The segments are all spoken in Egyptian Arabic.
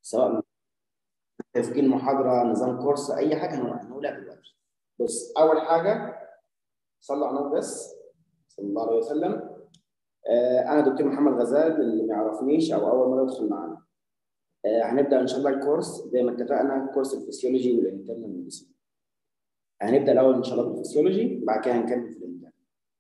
سواء تسجيل محاضره نظام كورس اي حاجه هنقولها دلوقتي بص اول حاجه صلوا على النبي بس صلى الله عليه وسلم آه انا دكتور محمد غزال اللي ما يعرفنيش او اول مره يدخل معانا آه هنبدا ان شاء الله الكورس زي ما اتفقنا كورس الفسيولوجي والانترنال ميديسين هنبدا الاول ان شاء الله بالفسيولوجي بعد كده هنكمل في الانترنال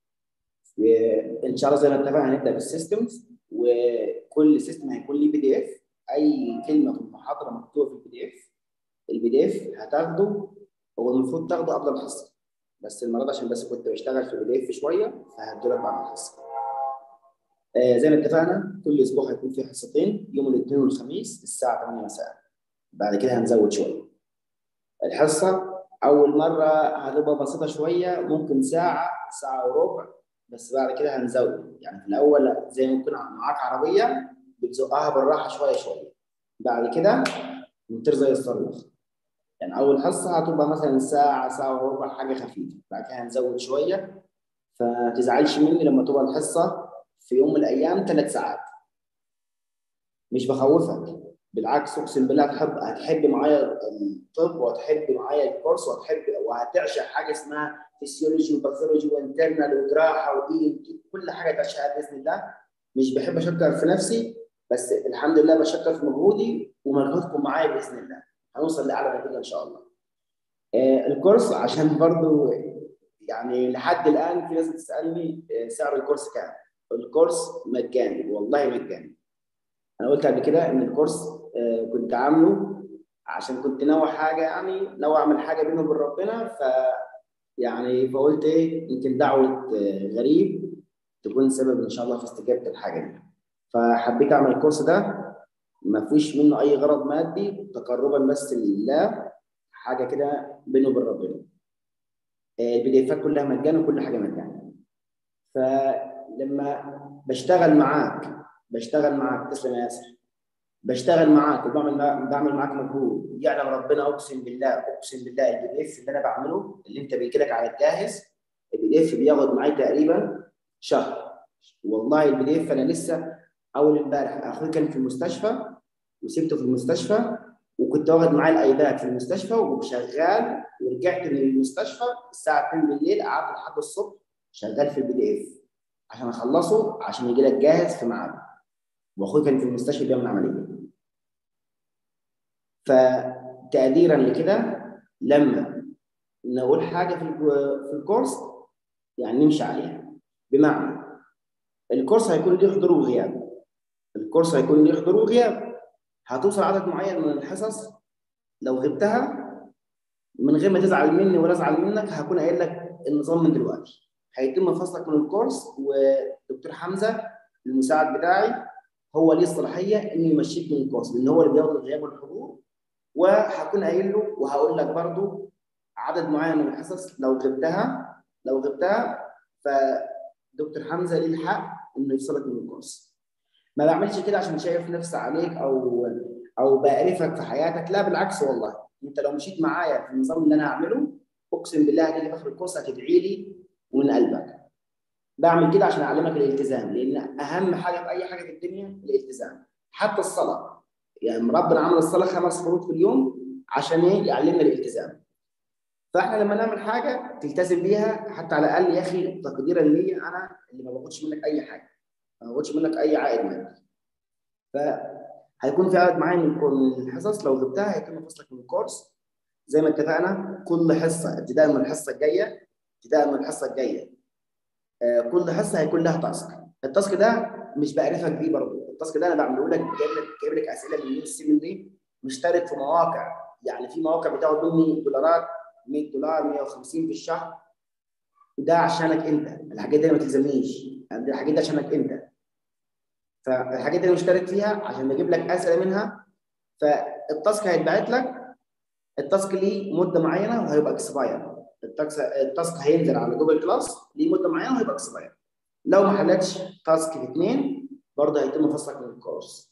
ان شاء الله زي ما اتفقنا هنبدا بالسيستمز وكل سيستم هيكون ليه بي دي اف اي كلمه في المحاضره مكتوبه في البي دي اف البي دي اف هتاخده هو المفروض تاخده قبل الحصه بس المره دي عشان بس كنت بشتغل في البي دي اف شويه فهديلك بعد الحصه آه زي ما اتفقنا كل اسبوع هيكون في حصتين يوم الاثنين والخميس الساعه 8 مساء بعد كده هنزود شويه الحصه اول مره هتبقى بسيطه شويه ممكن ساعه ساعه وربع بس بعد كده هنزود يعني في الاول زي ما يكون معاك عربيه بتزقها بالراحه شويه شويه بعد كده بنطير زي الصاروخ يعني اول حصه هتبقى مثلا ساعه ساعه وربع حاجه خفيفه بعد كده هنزود شويه فما تزعلش مني لما تبقى الحصه في يوم من الايام ثلاث ساعات مش بخوفك بالعكس اقسم بالله هتحب هتحب معايا الطب وهتحب معايا الكورس وهتحب وهتعشق حاجه اسمها فيسيولوجي وباثولوجي وانترنال وجراحه ودي كل حاجه تعشقها باذن الله مش بحب اشكر في نفسي بس الحمد لله بشكر في مجهودي ومجهودكم معايا باذن الله هنوصل لاعلى نتيجه ان شاء الله. آه الكورس عشان برضو يعني لحد الان في ناس بتسالني آه سعر الكورس كام؟ الكورس مجاني والله مجاني. انا قلت قبل كده ان الكورس آه كنت عامله عشان كنت ناوي حاجه يعني ناوي اعمل حاجه بيني وبين ربنا ف يعني فقلت ايه يمكن دعوه غريب تكون سبب ان شاء الله في استجابه الحاجه دي. فحبيت اعمل الكورس ده ما فيش منه اي غرض مادي تقربا بس لله حاجه كده بينه وبين ربنا. البي دي افات كلها مجانا وكل حاجه مجانا. فلما بشتغل معاك بشتغل معاك تسلم يا ياسر بشتغل معاك وبعمل بعمل معاك مجهود يعلم ربنا اقسم بالله اقسم بالله البي دي اف اللي انا بعمله اللي انت بيجي لك على الجاهز البي دي اف بياخد معايا تقريبا شهر والله البي دي اف انا لسه اول امبارح اخوي كان في المستشفى وسبته في المستشفى وكنت واخد معايا الايباد في المستشفى وشغال ورجعت من المستشفى الساعه 2 بالليل قعدت لحد الصبح شغال في البي دي اف عشان اخلصه عشان يجي لك جاهز في ميعاده واخوي كان في المستشفى بيعمل عمليه فتقديرا لكده لما نقول حاجه في في الكورس يعني نمشي عليها بمعنى الكورس هيكون ليه حضور وغياب الكورس هيكون ليه حضور وغياب هتوصل عدد معين من الحصص لو غبتها من غير ما تزعل مني ولا ازعل منك هكون قايل لك النظام من دلوقتي هيتم فصلك من الكورس ودكتور حمزه المساعد بتاعي هو ليه الصلاحيه انه يمشيك من الكورس لان هو اللي بياخد الغياب والحضور وهكون قايل له وهقول لك برضو عدد معين من الحصص لو غبتها لو غبتها فدكتور حمزه ليه الحق انه يفصلك من الكورس ما بعملش كده عشان شايف نفسي عليك او او بقرفك في حياتك لا بالعكس والله انت لو مشيت معايا في النظام اللي انا هعمله اقسم بالله هتيجي في اخر الكورس هتدعي لي ومن قلبك بعمل كده عشان اعلمك الالتزام لان اهم حاجه في اي حاجه في الدنيا الالتزام حتى الصلاه يعني ربنا عمل الصلاه خمس فروض في اليوم عشان ايه يعلمنا الالتزام فاحنا لما نعمل حاجه تلتزم بيها حتى على الاقل يا اخي تقديرا لي انا اللي ما باخدش منك اي حاجه ما باخدش منك اي عائد مادي فهيكون في عدد معين من الحصص لو غبتها هيتم فصلك من الكورس زي ما اتفقنا كل حصه ابتداء من الحصه الجايه ابتداء من الحصه الجايه آه كل حصه هيكون لها تاسك التاسك ده مش بعرفك بيه برضه التاسك ده انا بعمله لك جايب لك جايب لك اسئله من اليو سي من دي مشترك في مواقع يعني في مواقع بتاخد مني دولارات 100 دولار 150 في الشهر وده عشانك انت الحاجات دي ما تلزمنيش الحاجات دي عشانك انت فالحاجات دي انا مشترك فيها عشان بجيب لك اسئله منها فالتاسك هيتبعت لك التاسك ليه مده معينه وهيبقى اكسباير التاسك هينزل على جوجل كلاس ليه مده معينه وهيبقى اكسباير لو ما حلتش تاسك في اثنين برضه هيتم فصلك من الكورس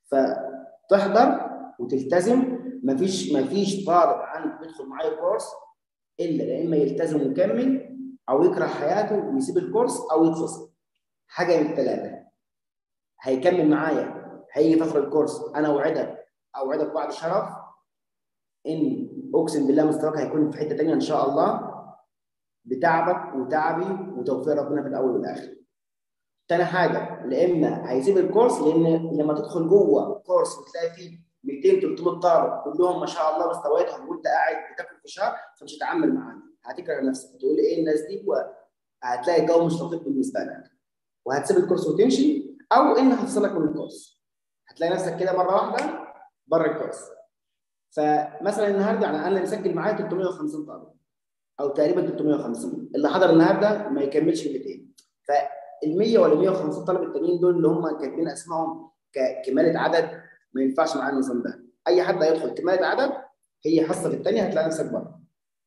فتحضر وتلتزم مفيش مفيش طالب عندي بيدخل معايا الكورس الا يا اما يلتزم ويكمل او يكره حياته ويسيب الكورس او يتفصل حاجه من الثلاثه هيكمل معايا هيجي في اخر الكورس انا اوعدك اوعدك بعد شرف ان اقسم بالله مستواك هيكون في حته ثانيه ان شاء الله بتعبك وتعبي وتوفيق ربنا في الاول والاخر. تاني حاجه لا اما هيسيب الكورس لان لما تدخل جوه كورس وتلاقي فيه 200 300 طالب كلهم ما شاء الله مستوياتهم وانت قاعد بتاكل في شهر فمش هتعمل معانا هتكره نفسك تقول ايه الناس دي وهتلاقي الجو مش لطيف بالنسبه لك وهتسيب الكورس وتمشي او ان هتفصلك من الكورس هتلاقي نفسك كده مره واحده بره الكورس فمثلا النهارده يعني انا اللي مسجل معايا 350 طالب او تقريبا 350 اللي حضر النهارده ما يكملش 200 فال 100 ولا 150 طالب التانيين دول اللي هم كاتبين اسمائهم ككماله عدد ما ينفعش معاه النظام ده اي حد هيدخل كماله عدد هي حصه في الثانيه هتلاقي نفسك بره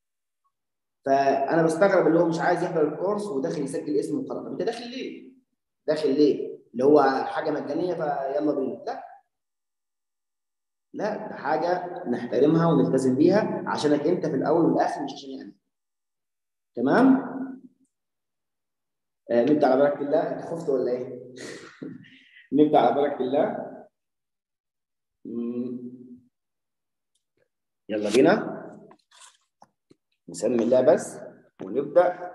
فانا بستغرب اللي هو مش عايز يحضر الكورس وداخل يسجل اسمه وخلاص انت داخل ليه؟ داخل ليه؟ اللي هو حاجه مجانيه فيلا بينا لا لا ده حاجه نحترمها ونلتزم بيها عشانك انت في الاول والاخر مش عشان انا تمام؟ آه نبدا على بركه الله انت خفت ولا ايه؟ نبدا على بركه الله يلا بينا نسمي الله بس ونبدا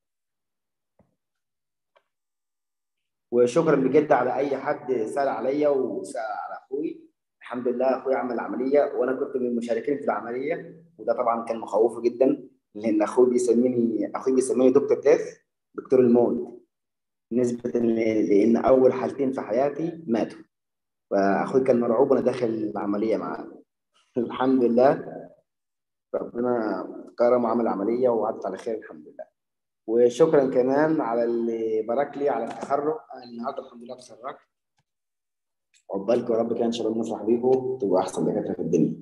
وشكرا بجد على اي حد سال عليا وسال على اخوي الحمد لله اخوي عمل عمليه وانا كنت من المشاركين في العمليه وده طبعا كان مخوفه جدا لان اخوي بيسميني اخوي بيسميني دكتور ديث دكتور الموت نسبه لان اول حالتين في حياتي ماتوا فاخوي كان مرعوب وانا داخل العمليه معاه الحمد لله ربنا كرم وعمل عمليه وعدت على خير الحمد لله وشكرا كمان على اللي بارك لي على التخرج انا النهارده الحمد لله اتخرجت عقبالكم يا رب كده ان شاء الله نفرح بيكم تبقوا احسن دكاتره في الدنيا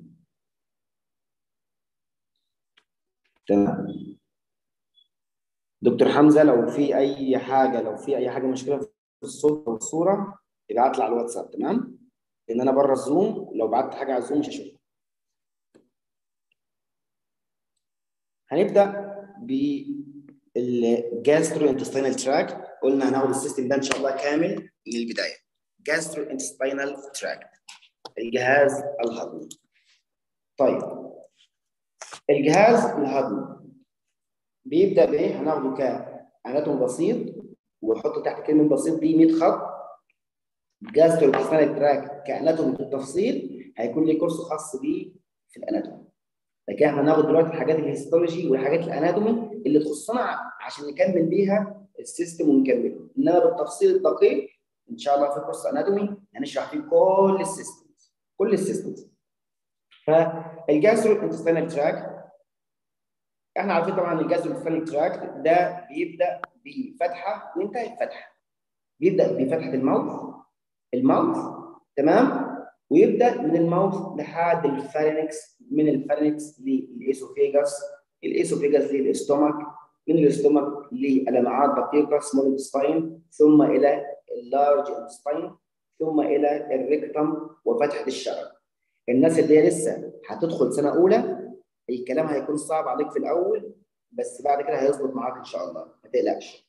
تمام دكتور حمزه لو في اي حاجه لو في اي حاجه مشكله في الصوت او الصوره ابعت لي على الواتساب تمام لان انا بره الزوم لو بعت حاجه على الزوم مش هشوفها هنبدا بالجاسترو انتستينال تراكت قلنا هناخد السيستم ده ان شاء الله كامل من البدايه جاسترو انتستينال تراكت الجهاز الهضمي طيب الجهاز الهضمي بيبدا بايه هناخده كاناتوم بسيط وحط تحت كلمه بسيط دي 100 خط جاسترو انتستينال تراكت كاناتوم بالتفصيل هيكون لي كورس خاص بيه في الاناتومي لكن احنا هناخد دلوقتي الحاجات الهيستولوجي والحاجات الاناتومي اللي تخصنا عشان نكمل بيها السيستم ونكمله انما بالتفصيل الدقيق ان شاء الله في كورس اناتومي هنشرح فيه كل السيستمز كل السيستمز فالجاسترو انتستينال تراك احنا عارفين طبعا الجاسترو انتستينال تراك ده بيبدا بفتحه وينتهي بفتحه بيبدا بفتحه الماوث الماوث تمام ويبدا من الماوث لحد الفارينكس من الفارينكس للايسوفيجاس الايسوفيجاس للاستومك من الاستومك للامعاء الدقيقه سمول انتستاين ثم الى اللارج انتستاين ثم الى الريكتم وفتحه الشرج الناس اللي هي لسه هتدخل سنه اولى الكلام هيكون صعب عليك في الاول بس بعد كده هيظبط معاك ان شاء الله ما تقلقش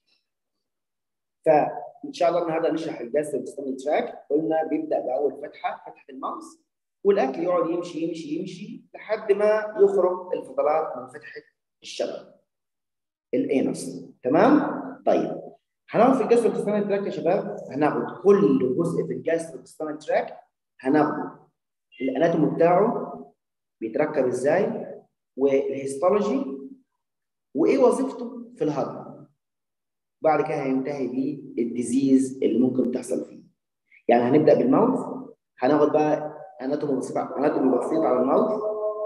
فان شاء الله النهارده نشرح الجاسترو انتستينال تراك قلنا بيبدا باول فتحه فتحه الماوس والاكل يقعد يمشي يمشي يمشي لحد ما يخرج الفضلات من فتحه الشرج الانس تمام طيب هناخد في الجاسترو انتستينال تراك يا شباب هناخد كل جزء في الجاسترو انتستينال تراك هناخد الاناتومي بتاعه بيتركب ازاي والهيستولوجي وايه وظيفته في الهضم بعد كده هينتهي بالديزيز اللي ممكن تحصل فيه يعني هنبدا بالماوث هناخد بقى اناتومي بسيط اناتومي بسيط على الماوث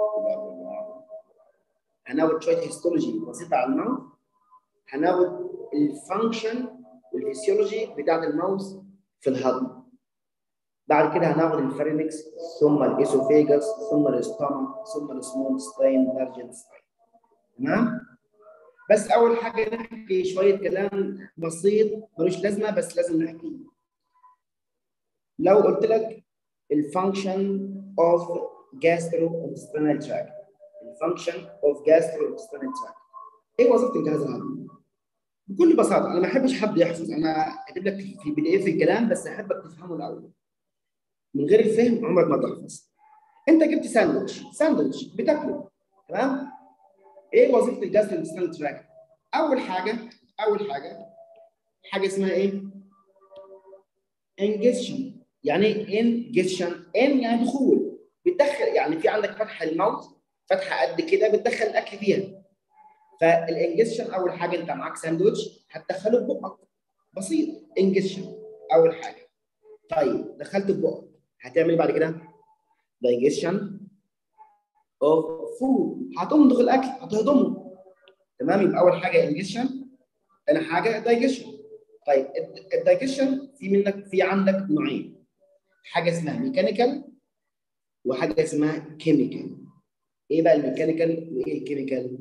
هناخد شويه هيستولوجي بسيطه على الماوث هناخد الفانكشن والفسيولوجي بتاعت الماوث في الهضم بعد كده هناخد الفارينكس ثم الايسوفيجاس ثم الاستومك ثم السمول ستاين لارج ستاين تمام بس اول حاجه نحكي شويه كلام بسيط ملوش لازمه بس لازم نحكيه لو قلت لك الفانكشن اوف gastrointestinal tract الفانكشن اوف gastrointestinal tract ايه وظيفه الجهاز الهضمي؟ بكل بساطه انا ما احبش حد يحفظ انا كاتب لك في البي دي اف الكلام بس احبك تفهمه الاول من غير الفهم عمرك ما تحفظ انت جبت ساندوتش ساندوتش بتاكله تمام ايه وظيفه الجاسترو تراك اول حاجه اول حاجه حاجه اسمها ايه انجكشن يعني ايه انجكشن ان يعني دخول بتدخل يعني في عندك فتحه الموت فتحه قد كده بتدخل الاكل فيها فالانجكشن اول حاجه انت معاك ساندوتش هتدخله في بقك بسيط انجكشن اول حاجه طيب دخلت في بقك هتعمل ايه بعد كده دايجيشن اوف فود هتمضغ الاكل هتهضمه تمام يبقى اول حاجه انجكشن ثاني حاجه دايجيشن طيب الدايجيشن في منك في عندك نوعين حاجه اسمها ميكانيكال وحاجه اسمها كيميكال ايه بقى الميكانيكال وايه الكيميكال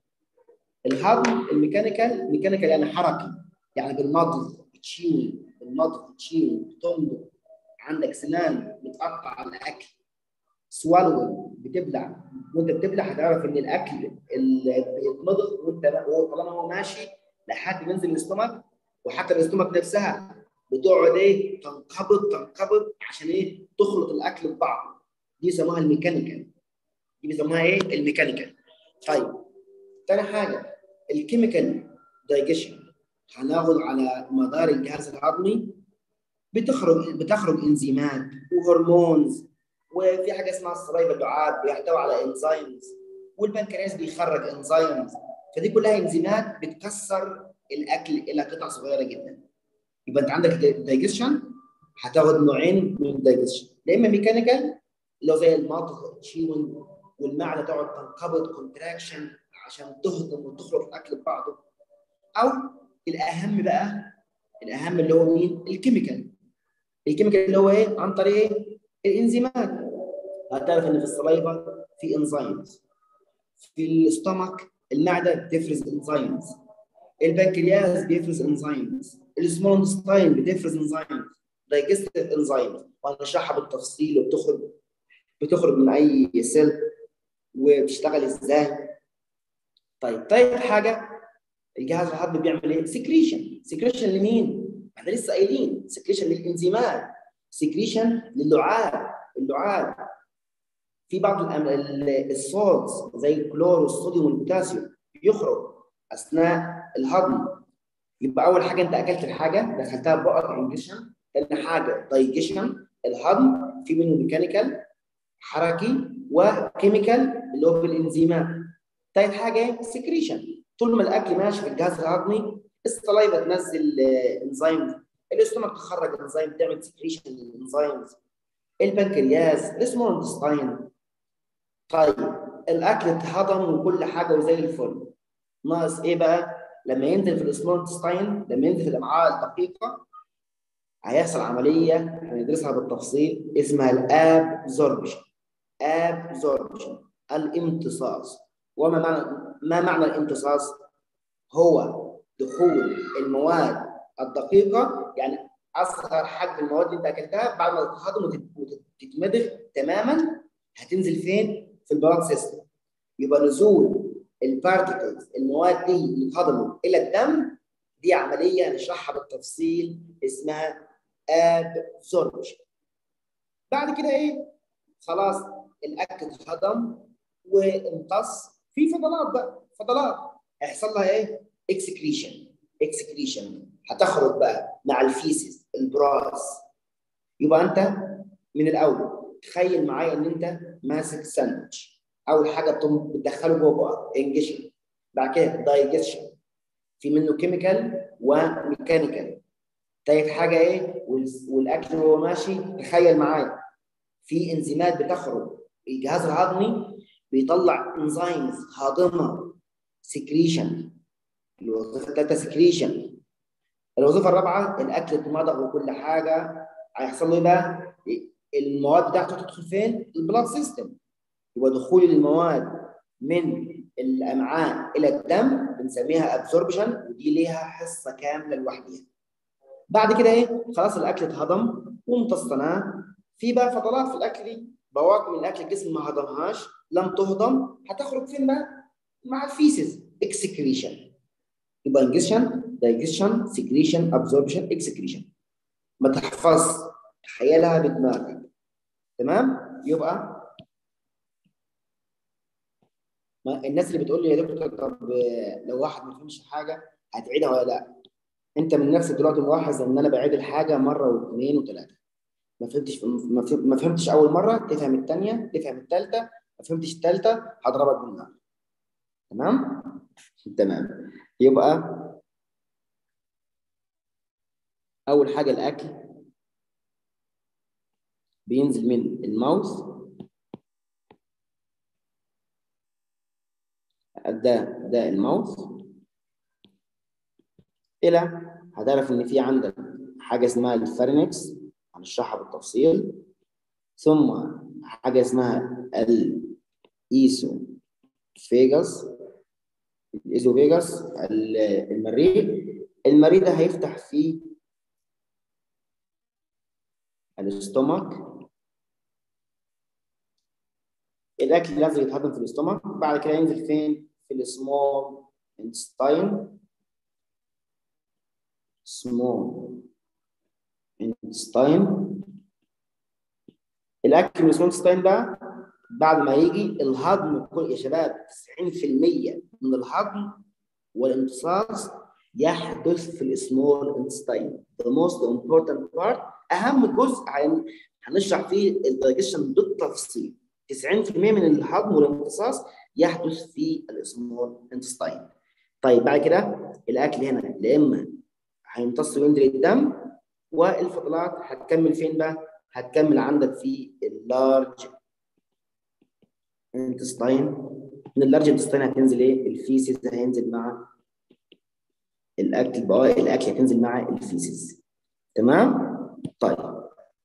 الهضم الميكانيكال ميكانيكال يعني حركي يعني بالمضغ تشيل بالمضغ تشيل تمضغ عندك سنان بتقطع الاكل سوالو بتبلع وانت بتبلع هتعرف ان الاكل اللي بيتمضغ وانت طالما هو ماشي لحد ما ينزل الاستومك وحتى الاستومك نفسها بتقعد ايه تنقبض تنقبض عشان ايه تخلط الاكل ببعضه دي يسموها الميكانيكال دي بيسموها ايه الميكانيكال طيب تاني حاجه الكيميكال دايجيشن هناخد على مدار الجهاز الهضمي بتخرج بتخرج انزيمات وهرمونز وفي حاجه اسمها الصلايفه اللعاب بيحتوي على انزيمز والبنكرياس بيخرج انزيمز فدي كلها انزيمات بتكسر الاكل الى قطع صغيره جدا يبقى انت عندك دايجيشن هتاخد نوعين من الدايجيشن يا اما ميكانيكال اللي هو زي المضغ تشيون والمعده تقعد تنقبض كونتراكشن عشان تهضم وتخرج الاكل ببعضه او الاهم بقى الاهم اللي هو مين؟ الكيميكال الكيميكال اللي هو ايه؟ عن طريق ايه؟ الانزيمات هتعرف ان في الصلايفه في انزيمز في الاستومك المعده بتفرز انزيمز البنكرياس بيفرز انزيمز السمول انتستاين بتفرز انزيمز دايجستيف انزيمز وهنشرحها بالتفصيل وبتخرج بتخرج من اي سيل وبتشتغل ازاي طيب طيب حاجه الجهاز الهضمي بيعمل ايه؟ سكريشن سكريشن لمين؟ احنا لسه قايلين سكريشن للانزيمات سكريشن للعاب اللعاب في بعض الصوت زي الكلور والصوديوم والبوتاسيوم بيخرج اثناء الهضم يبقى اول حاجه انت اكلت الحاجه دخلتها بقك انجيشن ثاني حاجه دايجيشن الهضم في منه ميكانيكال حركي وكيميكال اللي هو بالانزيمات ثالث حاجه سكريشن طول ما الاكل ماشي في الجهاز الهضمي السلايفا تنزل انزيم الاستومك تخرج انزيم تعمل سكريشن للانزيمز البنكرياس السمول انتستاين طيب الاكل اتهضم وكل حاجه وزي الفل ناقص ايه بقى لما ينزل في السمول انتستاين لما ينزل في الامعاء الدقيقه هيحصل عمليه هندرسها بالتفصيل اسمها الابزوربشن ابزوربشن الامتصاص وما معنى ما معنى الامتصاص هو دخول المواد الدقيقه يعني اصغر حجم المواد اللي انت اكلتها بعد ما تتهضم وتتمضغ تماما هتنزل فين؟ في البلاد سيستم يبقى نزول البارتكلز المواد دي اللي اتهضمت الى الدم دي عمليه هنشرحها بالتفصيل اسمها ابزوربشن بعد كده ايه؟ خلاص الاكل اتهضم وامتص في فضلات بقى فضلات هيحصل لها ايه؟ اكسكريشن اكسكريشن هتخرج بقى مع الفيسز البراز يبقى انت من الاول تخيل معايا ان انت ماسك ساندوتش اول حاجه بتدخله جوه بقى انجشن بعد كده دايجيشن في منه كيميكال وميكانيكال تالت حاجه ايه والاكل وهو ماشي تخيل معايا في انزيمات بتخرج الجهاز الهضمي بيطلع انزيمز هاضمه سكريشن الوظيفه الثالثه سكريشن الوظيفه الرابعه الاكل اتمضغ وكل حاجه هيحصل له ايه بقى؟ المواد بتاعته تدخل فين؟ البلاد سيستم يبقى دخول المواد من الامعاء الى الدم بنسميها ابزوربشن ودي ليها حصه كامله لوحدها. بعد كده ايه؟ خلاص الاكل اتهضم وامتصناه في بقى فضلات في الاكل دي بواقي من الاكل الجسم ما هضمهاش لم تهضم هتخرج فين بقى؟ مع الفيسز اكسكريشن يبقى انجكشن دايجيشن سكريشن ابزوربشن اكسكريشن ما تحفظ تخيلها بدماغك تمام يبقى ما الناس اللي بتقول لي يا دكتور طب لو واحد ما فهمش حاجه هتعيدها ولا لا انت من نفسك دلوقتي ملاحظ ان انا بعيد الحاجه مره واثنين وثلاثه ما فهمتش ما فهمتش اول مره تفهم الثانيه تفهم الثالثه ما فهمتش الثالثه هضربك بالنار تمام تمام يبقى اول حاجه الاكل بينزل من الماوس ده ده الماوس الى هتعرف ان في عندك حاجه اسمها الفارنكس هنشرحها بالتفصيل ثم حاجه اسمها الايسو فيجاس الايسو فيجاس المريء المريء ده هيفتح فيه الاستومك الاكل لازم يتهضم في الاستومك بعد كده ينزل فين في السمول انتستاين سمول انتستاين الاكل من السمول انتستاين ده بعد ما يجي الهضم كل يا شباب 90% من الهضم والامتصاص يحدث في السمول انتستاين the most important part اهم جزء هنشرح فيه الدايجيشن بالتفصيل 90% من الهضم والامتصاص يحدث في السمول انتستاين طيب بعد كده الاكل هنا يا اما هيمتص وينزل الدم والفضلات هتكمل فين بقى؟ هتكمل عندك في اللارج انتستاين من اللارج انتستاين هتنزل ايه؟ الفيسز هينزل مع الاكل بقى الاكل هتنزل مع الفيسز تمام؟ طيب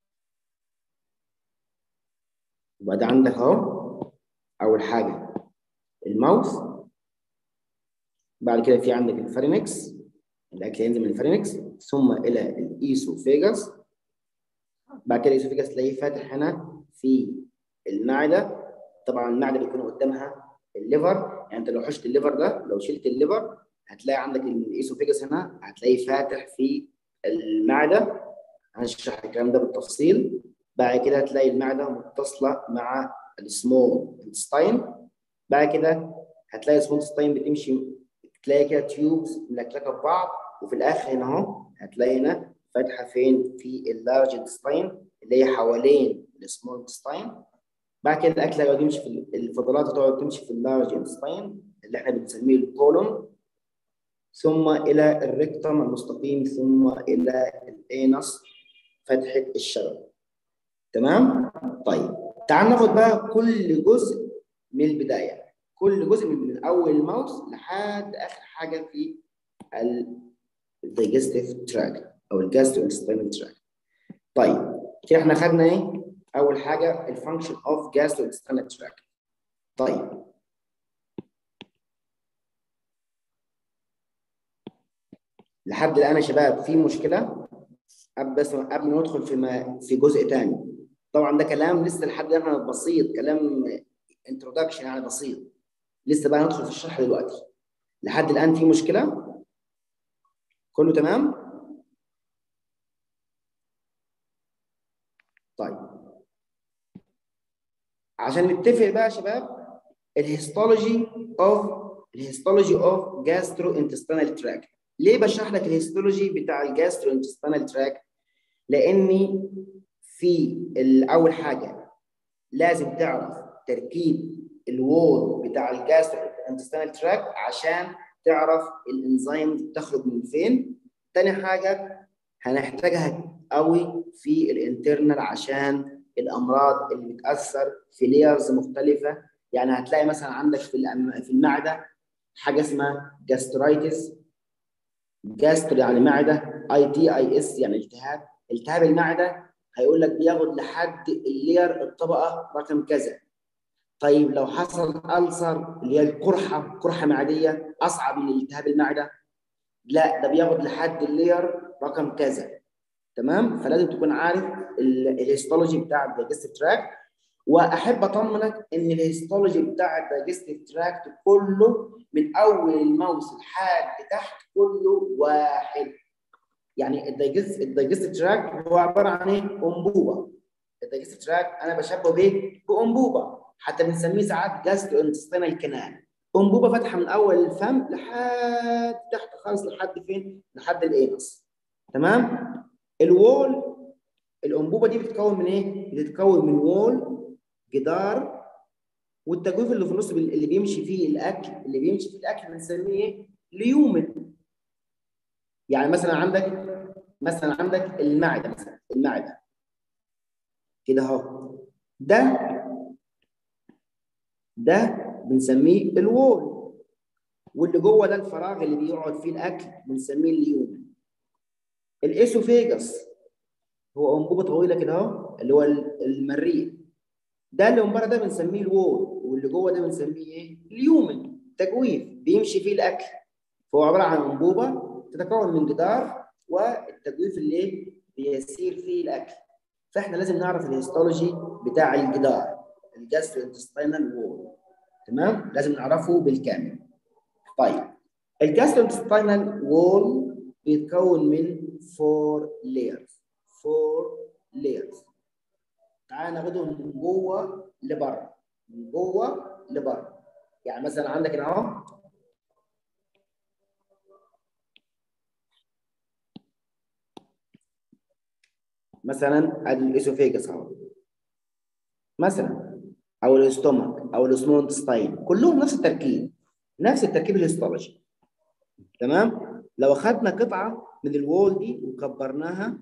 يبقى ده عندك اهو اول حاجه الماوث بعد كده في عندك الفارينكس الاكل ينزل من الفارينكس ثم الى الايسوفيجاس بعد كده الايسوفيجاس تلاقيه فاتح هنا في المعده طبعا المعده بيكون قدامها الليفر يعني انت لو حشت الليفر ده لو شلت الليفر هتلاقي عندك الايسوفيجاس هنا هتلاقيه فاتح في المعده هنشرح الكلام ده بالتفصيل بعد كده هتلاقي المعده متصله مع السمول انتستاين بعد كده هتلاقي السمول انتستاين بتمشي تلاقي كده تيوبز ملكلكه في بعض وفي الاخر هنا اهو هتلاقي هنا فاتحه فين في اللارج انتستاين اللي هي حوالين السمول انتستاين بعد كده الاكل هيقعد يمشي في الفضلات هتقعد تمشي في اللارج انتستاين اللي احنا بنسميه الكولوم ثم الى الريكتم المستقيم ثم الى الانس فتحه الشرج تمام طيب تعال ناخد بقى كل جزء من البدايه كل جزء من اول الماوس لحد اخر حاجه في الدايجستيف تراك او الجاسترو انتستينال تراك طيب كده احنا خدنا ايه اول حاجه الفانكشن اوف جاسترو انتستينال تراك طيب لحد الان يا شباب في مشكله بس قبل ما ندخل في ما في جزء ثاني طبعا ده كلام لسه لحد الان بسيط كلام انتروداكشن يعني بسيط لسه بقى ندخل في الشرح دلوقتي لحد الان في مشكله كله تمام طيب عشان نتفق بقى يا شباب الهيستولوجي اوف الهيستولوجي اوف جاسترو انتستينال تراك ليه بشرح لك الهيستولوجي بتاع الجاسترو انتستينال تراك لاني في اول حاجه لازم تعرف تركيب الوول بتاع الجاسترو انتستينال تراك عشان تعرف الانزيم تخرج من فين تاني حاجه هنحتاجها قوي في الانترنال عشان الامراض اللي بتاثر في ليرز مختلفه يعني هتلاقي مثلا عندك في في المعده حاجه اسمها جاسترايتس جاستر يعني معده اي تي اي اس يعني التهاب التهاب المعده هيقول لك بياخد لحد اللير الطبقه رقم كذا طيب لو حصل ألسر اللي هي القرحه قرحه معديه اصعب من التهاب المعده لا ده بياخد لحد اللير رقم كذا تمام فلازم تكون عارف الهيستولوجي بتاع الدايجستيف تراك واحب اطمنك ان الهيستولوجي بتاع الدايجستيف تراكت كله من اول الماوس لحد تحت كله واحد يعني الدايجست الدايجستيف تراك هو عباره عن ايه؟ انبوبه الدايجستيف تراك انا بشبهه بايه؟ بانبوبه حتى بنسميه ساعات جاسترو انتستينال كنال انبوبه فاتحه من اول الفم لحد تحت خالص لحد فين؟ لحد الانس تمام؟ الوول الانبوبه دي بتتكون من ايه؟ بتتكون من وول جدار والتجويف اللي في النص اللي بيمشي فيه الاكل اللي بيمشي فيه الاكل بنسميه ايه؟ ليومن يعني مثلا عندك مثلا عندك المعده مثلا المعده كده اهو ده ده بنسميه الوول واللي جوه ده الفراغ اللي بيقعد فيه الاكل بنسميه اليومن الاسوفيجاس هو انبوبه طويله كده اهو اللي هو المريء ده اللي من بره ده بنسميه الوول واللي جوه ده بنسميه ايه؟ اليومن تجويف بيمشي فيه الاكل فهو عباره عن انبوبه تتكون من جدار والتجويف اللي بيسير فيه الاكل فاحنا لازم نعرف الهيستولوجي بتاع الجدار الجاستروانتستينال وول تمام لازم نعرفه بالكامل طيب الجاستروانتستينال وول بيتكون من فور layers فور layers تعال ناخدهم من جوه لبره من جوه لبره يعني مثلا عندك هنا اهو مثلا ادي الاسوفيجاس اهو مثلا او الاستومك او السمول انتستاين كلهم نفس التركيب نفس التركيب الهيستولوجي تمام لو اخذنا قطعه من الوول دي وكبرناها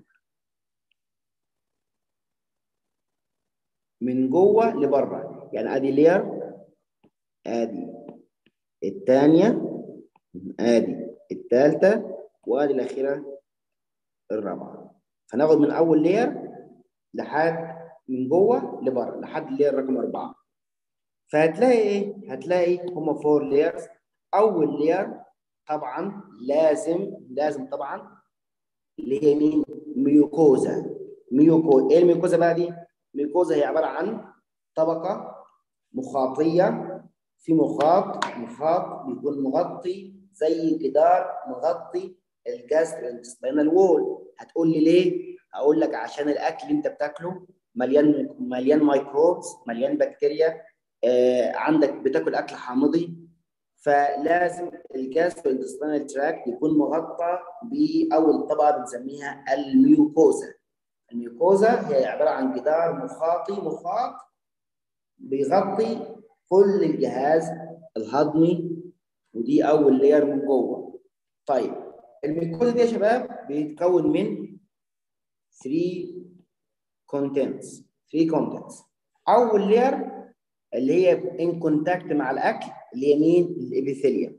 من جوه لبره يعني ادي لير ادي الثانيه ادي الثالثه وادي الاخيره الرابعه فناخد من اول لير لحد من جوه لبره لحد اللير رقم اربعه فهتلاقي ايه؟ هتلاقي هما فور ليرز اول لير طبعا لازم لازم طبعا اللي هي مين؟ ميوكوزا ميوكو ايه الميوكوزا بقى دي؟ الميوكوزا هي عباره عن طبقه مخاطيه في مخاط مخاط بيكون مغطي زي جدار مغطي الجاسترنتستينال وول هتقول لي ليه؟ اقول لك عشان الاكل اللي انت بتاكله مليان مليان ميكروبس مليان بكتيريا آه عندك بتاكل اكل حامضي فلازم الجاسترنتستينال تراك يكون مغطى باول طبقه بنسميها الميوكوزا الميوكوزا هي عباره عن جدار مخاطي مخاط بيغطي كل الجهاز الهضمي ودي اول لير من جوه طيب الميكوزا دي يا شباب بيتكون من 3 contents 3 contents اول لير اللي هي ان كونتاكت مع الاكل اللي هي مين الابيثيليوم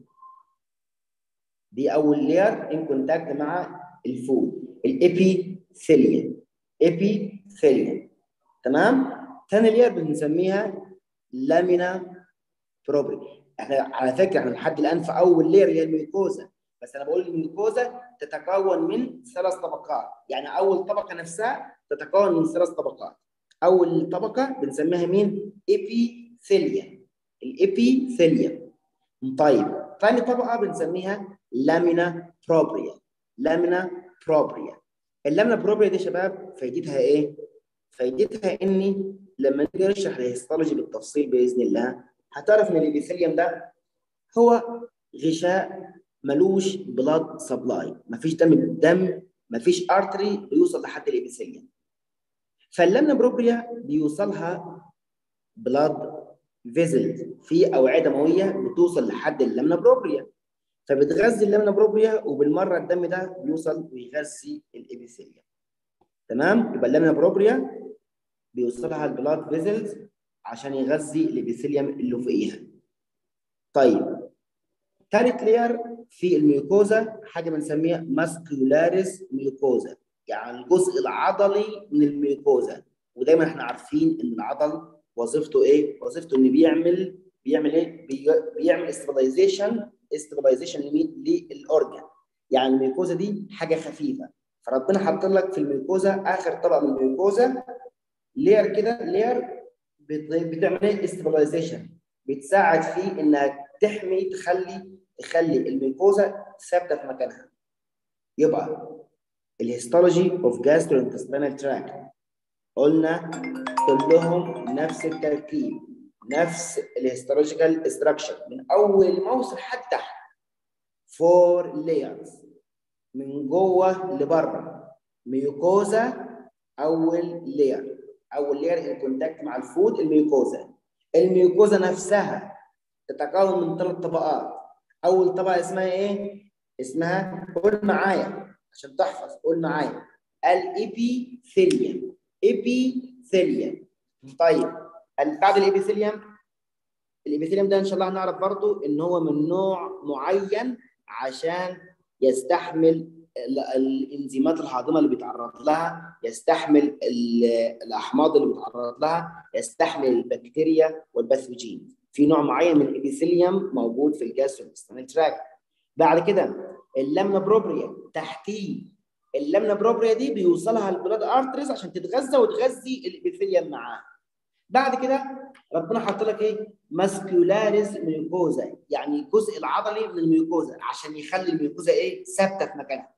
دي اول لير ان كونتاكت مع الفود الابيثيليوم ابيثيليوم تمام ثاني لير بنسميها لامينا بروبري احنا على فكره احنا لحد الان في اول لير هي الميكوزا بس انا بقول الميكوزا تتكون من ثلاث طبقات يعني اول طبقه نفسها تتكون من ثلاث طبقات اول طبقه بنسميها مين ابيثيليوم الابيثيليوم طيب ثاني طبقه بنسميها لامينا بروبريا لامينا بروبريا اللامينا بروبريا دي يا شباب فايدتها ايه فايدتها اني لما نيجي نشرح الهيستولوجي بالتفصيل باذن الله هتعرف ان الابيثيليوم ده هو غشاء ملوش بلاد سبلاي مفيش دم دم مفيش ارتري بيوصل لحد الابيثيليوم فاللامنا بروبريا بيوصلها بلاد فيزل في اوعيه دمويه بتوصل لحد اللامنا بروبريا فبتغذي اللامنا بروبريا وبالمره الدم ده بيوصل ويغذي الابيثيليوم تمام يبقى اللامنا بروبريا بيوصلها البلاد فيزلز عشان يغذي الابيثيليوم اللي فوقيها طيب ثالث لير في الميوكوزا حاجه بنسميها ماسكولاريس ميوكوزا يعني الجزء العضلي من الميوكوزا ودايما احنا عارفين ان العضل وظيفته ايه؟ وظيفته انه بيعمل بيعمل ايه؟ بي بيعمل استابلايزيشن استابلايزيشن لمين؟ للاورجن يعني الميوكوزا دي حاجه خفيفه فربنا حط لك في الميوكوزا اخر طبقه من الميوكوزا لير كده لير بتعمل ايه؟ استابلايزيشن بتساعد فيه انها تحمي تخلي تخلي الميكوزا ثابته في مكانها يبقى الهيستولوجي اوف جاستروانتستينال تراكت قلنا كلهم نفس التركيب نفس الهيستولوجيكال ستراكشر من اول ما اوصل حتى تحت فور لايرز من جوه لبره ميوكوزا اول لاير اول لاير ان كونتاكت مع الفود الميوكوزا الميوكوزا نفسها تتكون من ثلاث طبقات اول طبقه اسمها ايه اسمها قول معايا عشان تحفظ قول معايا الابيثيليوم ابيثيليوم طيب بعد الابيثيليوم الابيثيليوم ده ان شاء الله هنعرف برضو ان هو من نوع معين عشان يستحمل الانزيمات الهاضمه اللي بيتعرض لها يستحمل الاحماض اللي بيتعرض لها يستحمل البكتيريا والباثوجين في نوع معين من الابيثيليوم موجود في الجاستروانتستينال تراك بعد كده اللمنه بروبريا تحتيه اللمنه بروبريا دي بيوصلها البلاد ارتريز عشان تتغذى وتغذي الابيثيليوم معاه بعد كده ربنا حط لك ايه ماسكولاريز ميوكوزا يعني الجزء العضلي من الميوكوزا عشان يخلي الميوكوزا ايه ثابته في مكانها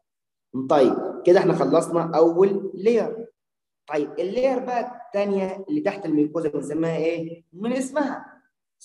طيب كده احنا خلصنا اول لير طيب اللير بقى الثانيه اللي تحت الميوكوزا بنسميها ايه من اسمها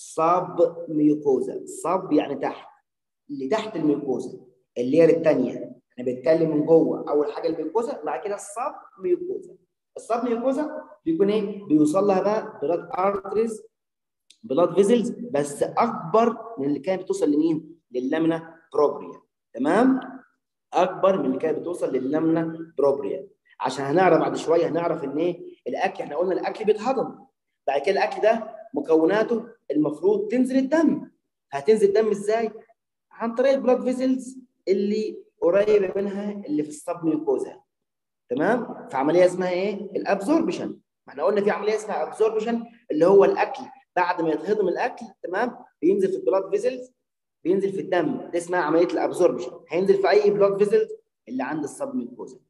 صاب ميوكوزا صاب يعني تحت اللي تحت الميوكوزا اللير الثانيه انا بتكلم من جوه اول حاجه الميوكوزا بعد كده الصاب ميوكوزا الصاب ميوكوزا بيكون ايه بيوصل لها بقى بلاد ارتريز بلاد فيزلز بس اكبر من اللي كانت بتوصل لمين لللامنا بروبريا تمام اكبر من اللي كانت بتوصل لللامنا بروبريا عشان هنعرف بعد شويه هنعرف ان ايه الاكل احنا قلنا الاكل بيتهضم بعد كده الاكل ده مكوناته المفروض تنزل الدم هتنزل الدم ازاي عن طريق البلاد فيزلز اللي قريبه منها اللي في الصب ميوكوزا تمام في عمليه اسمها ايه الابزوربشن ما احنا قلنا في عمليه اسمها ابزوربشن اللي هو الاكل بعد ما يتهضم الاكل تمام بينزل في البلاد فيزلز بينزل في الدم دي اسمها عمليه الابزوربشن هينزل في اي بلاد فيزلز اللي عند الصب ميوكوزا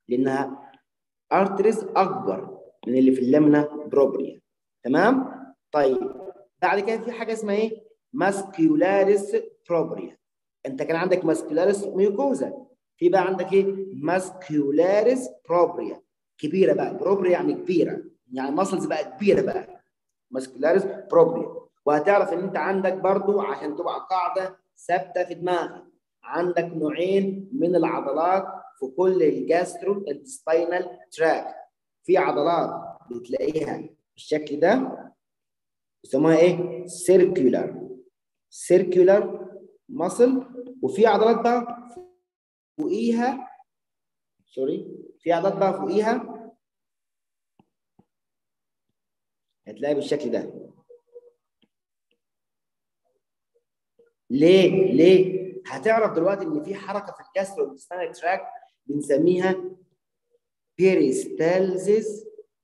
لانها ارتريز اكبر من اللي في اللمنه بروبريا تمام طيب بعد كده في حاجه اسمها ايه ماسكيولاريس بروبريا انت كان عندك ماسكيولاريس ميوكوزا في بقى عندك ايه ماسكيولاريس بروبريا كبيره بقى بروبريا يعني كبيره يعني ماسلز بقى كبيره بقى ماسكيولاريس بروبريا وهتعرف ان انت عندك برضو عشان تبقى قاعده ثابته في دماغك عندك نوعين من العضلات في كل الجاسترو انتستينال تراك في عضلات بتلاقيها بالشكل ده يسموها ايه سيركيولار سيركيولار ماسل وفي عضلات بقى فوقيها سوري في عضلات بقى فوقيها هتلاقي بالشكل ده ليه ليه هتعرف دلوقتي ان في حركه في الجاسترو انتستينال تراك بنسميها بيريستالزيس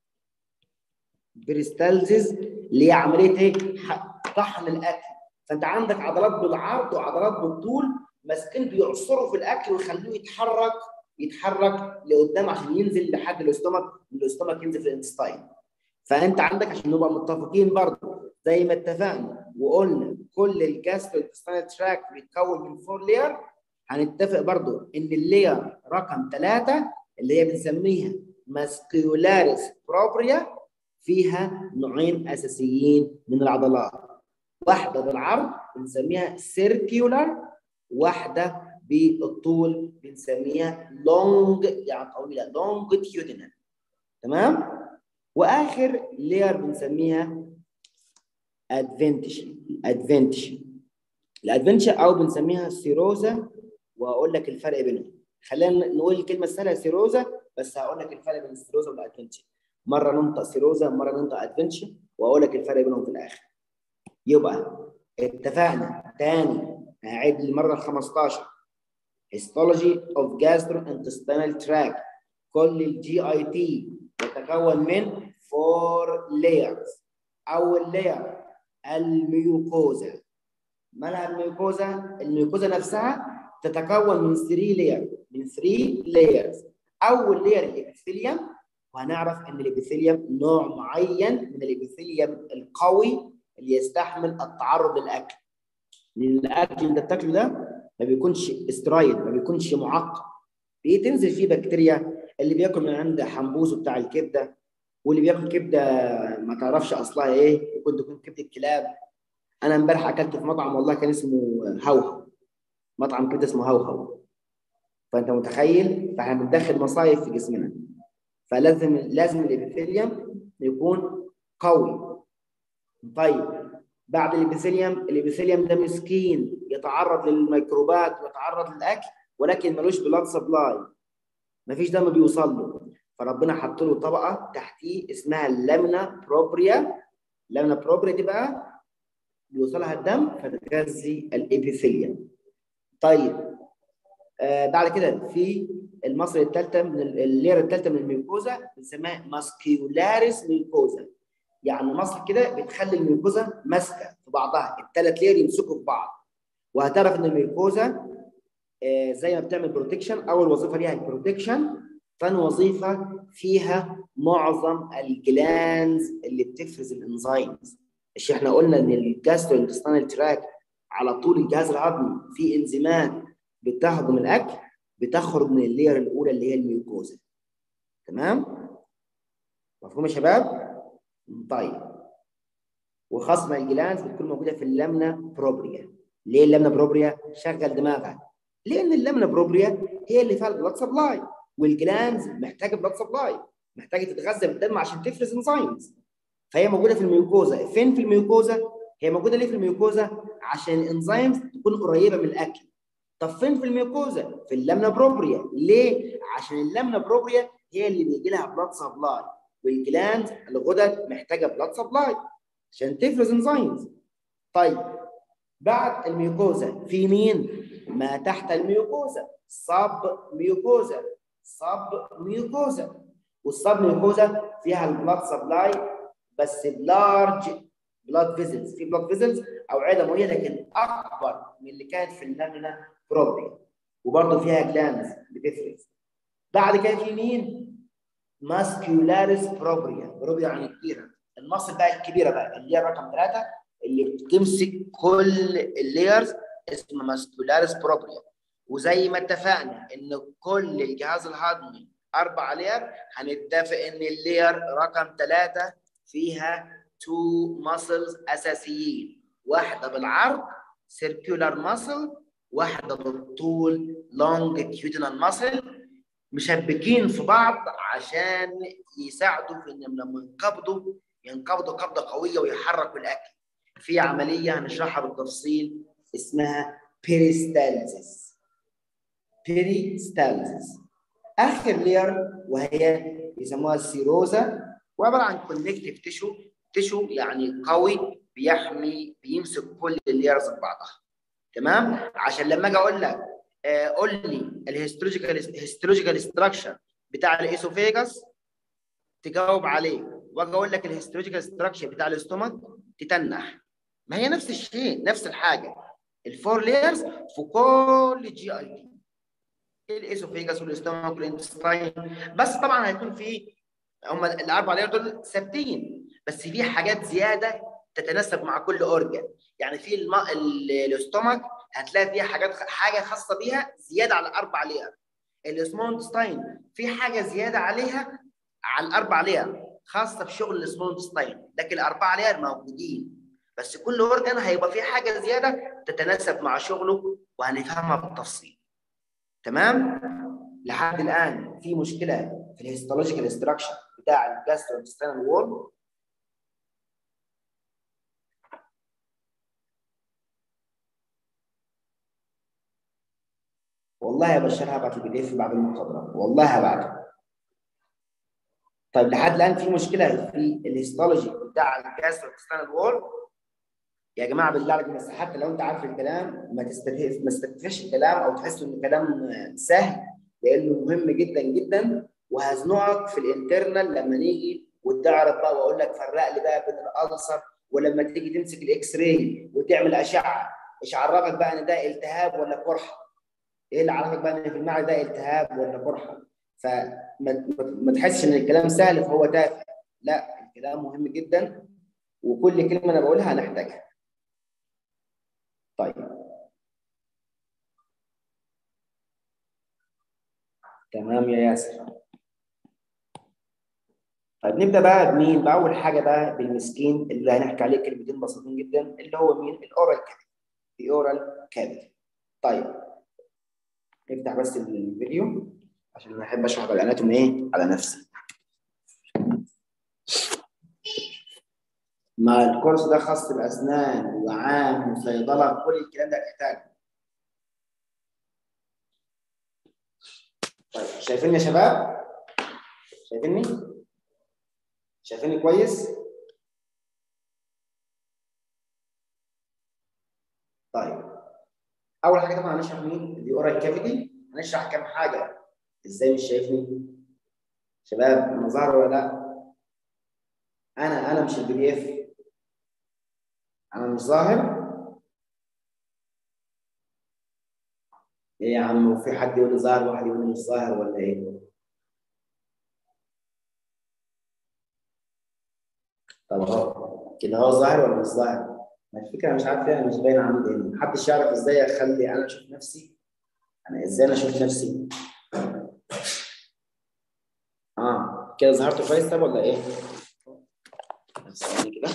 بيريستالزيس اللي هي عمليه ايه طحن الاكل فانت عندك عضلات بالعرض وعضلات بالطول ماسكين بيعصروا في الاكل ويخلوه يتحرك يتحرك لقدام عشان ينزل لحد الاستومك الاستومك ينزل في الانتستاين فانت عندك عشان نبقى متفقين برضه زي ما اتفقنا وقلنا كل الجاسترو انتستينال تراك بيتكون من فور لير هنتفق برضه ان اللير رقم ثلاثه اللي هي بنسميها ماسكيولاريس بروبريا فيها نوعين اساسيين من العضلات واحده بالعرض بنسميها سيركيولار واحده بالطول بنسميها لونج يعني طويله لونجتيودينال تمام واخر لير بنسميها ادفنتش ادفنتش الادفنتش او بنسميها سيروزا وهقول لك الفرق بينهم خلينا نقول الكلمه السهله سيروزا بس هقول لك الفرق بين السيروزا والادفنتش مره ننطق سيروزا مره ننطق ادفنتش واقول لك الفرق بينهم في الاخر يبقى اتفقنا تاني هعيد المره ال 15 histology of gastrointestinal tract كل الجي اي تي يتكون من فور layers اول لاير الميوكوزا مالها الميوكوزا الميوكوزا نفسها تتكون من 3 لاير من 3 layers اول لاير الابيثيليوم وهنعرف ان الابيثيليوم نوع معين من الابيثيليوم القوي اللي يستحمل التعرض للاكل لان الاكل اللي بتاكله ده ما بيكونش استرايد ما بيكونش معقم بتنزل فيه بكتيريا اللي بياكل من عند حنبوزه بتاع الكبده واللي بياكل كبده ما تعرفش اصلها ايه ممكن تكون كبده كلاب انا امبارح اكلت في مطعم والله كان اسمه هوهو مطعم كبده اسمه هوهو فانت متخيل فاحنا بندخل مصايب في جسمنا فلازم لازم الابيثيليوم يكون قوي طيب بعد الابيثيليوم الابيثيليوم ده مسكين يتعرض للميكروبات ويتعرض للاكل ولكن ملوش بلاد سبلاي مفيش دم بيوصل له فربنا حط له طبقه تحتيه اسمها اللامنا بروبريا اللامنا بروبريا دي بقى بيوصلها الدم فتغذي الابيثيليوم طيب آه بعد كده في المصل الثالثه من اللير الثالثه من الميوكوزا بنسميها ماسكيولاريس ميوكوزا يعني مصل كده بتخلي الميوكوزا ماسكه في بعضها الثلاث لير يمسكوا في بعض وهتعرف ان الميوكوزا آه زي ما بتعمل بروتكشن اول وظيفه ليها البروتكشن ثاني وظيفه فيها معظم الجلانز اللي بتفرز الانزيمز مش احنا قلنا ان الجاسترو انتستينال تراك على طول الجهاز الهضمي فيه انزيمات بتهضم الاكل بتخرج من اللير الاولى اللي هي الميوكوزا تمام مفهوم يا شباب طيب وخاصة الجلانز بتكون موجودة في اللامنا بروبريا ليه اللامنا بروبريا شغل دماغك لان اللامنا بروبريا هي اللي فيها البلاد سبلاي والجلانز محتاجه بلاد سبلاي محتاجه تتغذى بالدم عشان تفرز انزيمز فهي موجوده في الميوكوزا فين في الميوكوزا هي موجوده ليه في الميوكوزا عشان الانزيمز تكون قريبه من الاكل طب فين في الميوكوزا في اللامنا بروبريا ليه عشان اللامنا بروبريا هي اللي بيجي لها بلاد سبلاي والجلاند الغدد محتاجه بلاد سبلاي عشان تفرز انزيمز طيب بعد الميوكوزا في مين ما تحت الميوكوزا صب ميوكوزا صب ميوكوزا والصب ميوكوزا فيها البلاد سبلاي بس بلارج بلاد فيزلز في بلاد فيزلز اوعيه دمويه لكن اكبر من اللي كانت في اللامنا بروبريا وبرضه فيها جلاندز بتفرز بعد كده في مين؟ ماسكيولاريس بروبريا بروبريا يعني كبيره المصل بقى الكبيره بقى اللي هي رقم ثلاثه اللي بتمسك كل اللايرز اسمها ماسكيولاريس بروبريا وزي ما اتفقنا ان كل الجهاز الهضمي اربع لير هنتفق ان اللير رقم ثلاثه فيها تو ماسلز اساسيين واحده بالعرض سيركولار ماسل واحده بالطول لونجيتيودينال ماسل مشبكين في بعض عشان يساعدوا في انهم لما ينقبضوا ينقبضوا قبضه قويه ويحركوا الاكل في عمليه هنشرحها بالتفصيل اسمها بيريستالزيس بيريستالزيس اخر لير وهي يسموها السيروزا وعباره عن كونكتيف تيشو تيشو يعني قوي بيحمي بيمسك كل الليرز ببعضها تمام عشان لما اجي اقول لك آه قول لي الهيستولوجيكال هيستولوجيكال ستراكشر بتاع الايسوفيجاس تجاوب عليه واجي اقول لك الهيستولوجيكال ستراكشر بتاع الاستومك تتنح ما هي نفس الشيء نفس الحاجه الفور لايرز في كل الجي اي تي الايسوفيجاس والاستومك والانتستاين بس طبعا هيكون في هم الاربع لاير دول ثابتين بس في حاجات زياده تتناسب مع كل اورجن يعني في الم... الاستومك هتلاقي فيها حاجات حاجه خاصه بيها زياده على الاربع لير السمول انتستاين في حاجه زياده عليها على الاربع لير خاصه بشغل السمول انتستاين لكن الاربع لير موجودين بس كل اورجن هيبقى فيه حاجه زياده تتناسب مع شغله وهنفهمها بالتفصيل تمام لحد الان في مشكله في الهيستولوجيكال ستراكشر بتاع الجاسترو انتستينال وول والله يا بشار هبعت البي دي اف بعد المحاضره والله هبعته طيب لحد الان في مشكله في الهيستولوجي بتاع الجاسترو انتستينال وول يا جماعه بالله عليكم بس حتى لو انت عارف الكلام ما تستفهش ما تستفهش الكلام او تحس ان الكلام سهل لانه مهم جدا جدا وهزنقك في الانترنال لما نيجي وتعرف بقى واقول لك فرق لي بقى بين الالسر ولما تيجي تمسك الاكس راي وتعمل اشعه ايش عرفك بقى ان ده التهاب ولا قرحه؟ ايه اللي عرفك بقى ان في المعده ده التهاب ولا قرحه؟ فما ما تحسش ان الكلام سهل فهو تافه لا الكلام مهم جدا وكل كلمه انا بقولها هنحتاجها. طيب تمام يا ياسر طيب نبدا بقى بمين؟ باول حاجه بقى بالمسكين اللي هنحكي عليه كلمتين بسيطين جدا اللي هو مين؟ الاورال كافيتي. الاورال كافيتي. طيب نفتح بس الفيديو عشان انا احب اشرح الاناتومي ايه على نفسي. ما الكورس ده خاص باسنان وعام وصيدله كل الكلام ده هتحتاجه. طيب شايفيني يا شباب؟ شايفيني؟ شايفيني كويس؟ طيب اول حاجه طبعا هنشرح مين؟ الاورال كافيتي هنشرح كام حاجه ازاي مش شايفني؟ شباب انا ظاهر ولا لا؟ انا انا مش البي دي اف انا مش ظاهر ايه يا عم وفي حد يقول لي ظاهر وواحد يقول لي مش ظاهر ولا ايه؟ طب اهو كده هو ظاهر ولا مش ظاهر؟ ما الفكره مش عارف ليه انا مش باين عندي هنا محدش يعرف ازاي اخلي انا اشوف نفسي انا ازاي انا اشوف نفسي اه كده ظهرت كويس طب ولا ايه؟ ثواني كده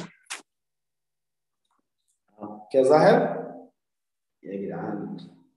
آه. كده ظاهر يا جدعان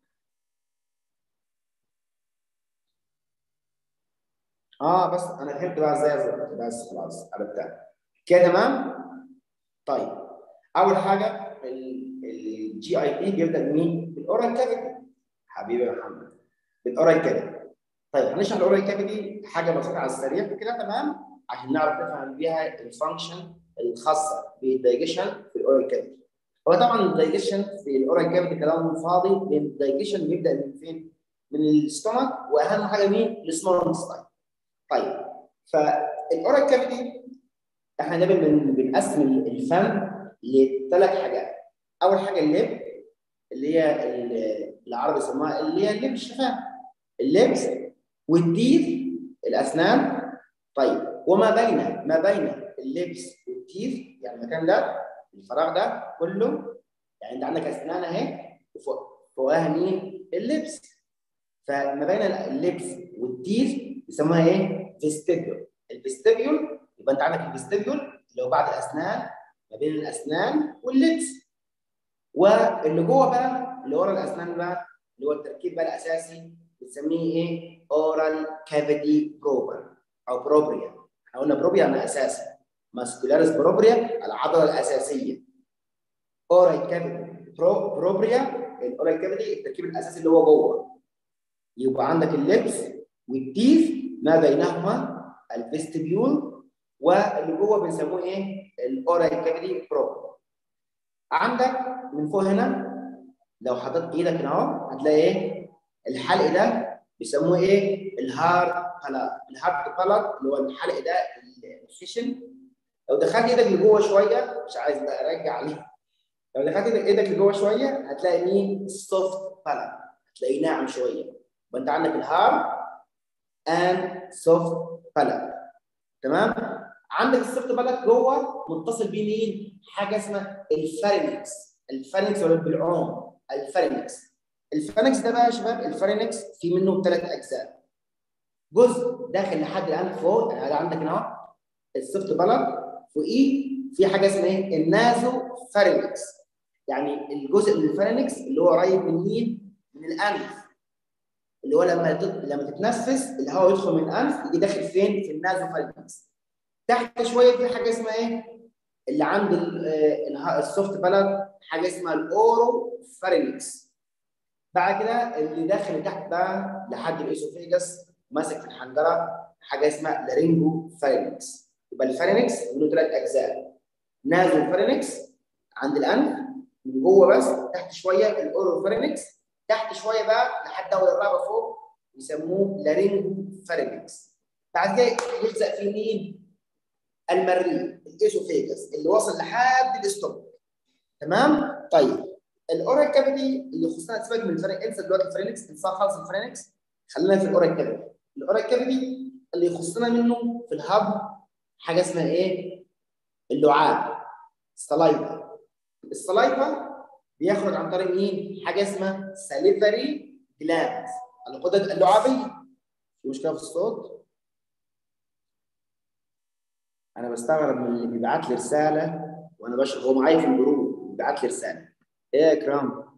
اه بس انا فهمت بقى ازاي اظبط بس خلاص عرفتها كده تمام طيب اول حاجه الجي اي بي بيبدا بمين؟ بالاورال كافيتي حبيبي يا محمد بالاورال كافيتي طيب هنشرح الاورال كافيتي حاجه بسيطه على السريع كده تمام عشان نعرف نفهم بيها الفانكشن الخاصه بالدايجيشن في الاورال كافيتي هو طبعا الدايجيشن في الاورال كافيتي كلام فاضي لان الدايجيشن بيبدا من فين؟ من الاستومك واهم حاجه مين؟ السمول انتستاين طيب فالاورال كافيتي احنا دايما بنقسم الفم لثلاث حاجات اول حاجه اللب اللي هي العرب يسموها اللي هي اللب الشفاه اللبس والتيث الاسنان طيب وما بين ما بين اللبس والتيث يعني المكان ده الفراغ ده كله يعني انت عندك اسنان اهي وفوق فوقها مين؟ اللبس فما بين اللبس والتيث يسموها ايه؟ فيستيبيول الفيستيبيول يبقى انت عندك الفيستيبيول اللي هو بعد الاسنان ما بين الاسنان واللبس واللي جوه بقى اللي ورا الاسنان بقى اللي هو التركيب بقى الاساسي بنسميه ايه؟ اورال كافيتي بروبر او بروبريا احنا قلنا بروبريا يعني اساسي ماسكولاريس بروبريا العضله الاساسيه اورال كافيتي برو بروبريا الاورال كافيتي التركيب الاساسي اللي هو جوه يبقى عندك اللبس والتيف ما بينهما الفيستبيول واللي جوه بنسموه ايه؟ الاورال كافيتي بروبر عندك من فوق هنا لو حطيت ايدك هنا اهو هتلاقي ايه؟ الحلق ده بيسموه ايه؟ الهارد بلات الهارد بلات اللي هو الحلق ده الخشن لو دخلت ايدك لجوه شويه مش عايز بقى ارجع عليه لو دخلت ايدك لجوه شويه هتلاقي مين؟ السوفت بلات هتلاقيه ناعم شويه وانت عندك الهارد اند سوفت بلات تمام؟ عندك السوفت بلات جوه متصل بيه مين؟ حاجه اسمها الفارينكس الفارينكس ولا بالعوم الفارينكس الفارينكس ده بقى يا شباب الفارينكس في منه ثلاث اجزاء جزء داخل لحد الان فوق يعني عندك هنا السوفت بلات فوقيه في حاجه اسمها ايه؟ النازو فارينكس يعني الجزء من الفارينكس اللي هو قريب من مين؟ من الانف اللي هو لما لما تتنفس الهواء يدخل من الانف يجي داخل فين؟ في النازو فارينكس تحت شويه في حاجه اسمها ايه؟ اللي عند السوفت بلد حاجه اسمها الاورو فارينكس بعد كده اللي داخل تحت بقى لحد الاسوفيجاس ماسك في الحنجره حاجه اسمها لارينجو فارينكس يبقى الفارينكس له ثلاث اجزاء نازو فارينكس عند الانف من جوه بس تحت شويه الاورو فارينكس تحت شويه بقى لحد اول الرقبه فوق يسموه لارينجو فارينكس بعد كده يلزق فيه مين؟ المريء الاسوفيجاس اللي وصل لحد الاستومك تمام طيب الاورال كافيتي اللي يخصنا سيبك من الفريق انسى دلوقتي الفرينكس انسى خالص الفرينكس خلينا في الاورال كافيتي الاورال كافيتي اللي يخصنا منه في الهب حاجه اسمها ايه اللعاب السلايفا السلايفا بيخرج عن طريق مين حاجه اسمها ساليفري جلاند الغدد اللعابيه في مشكله في الصوت انا بستغرب من اللي بيبعت لي رساله وانا بشرح هو معايا في الجروب بيبعت لي رساله ايه يا اكرام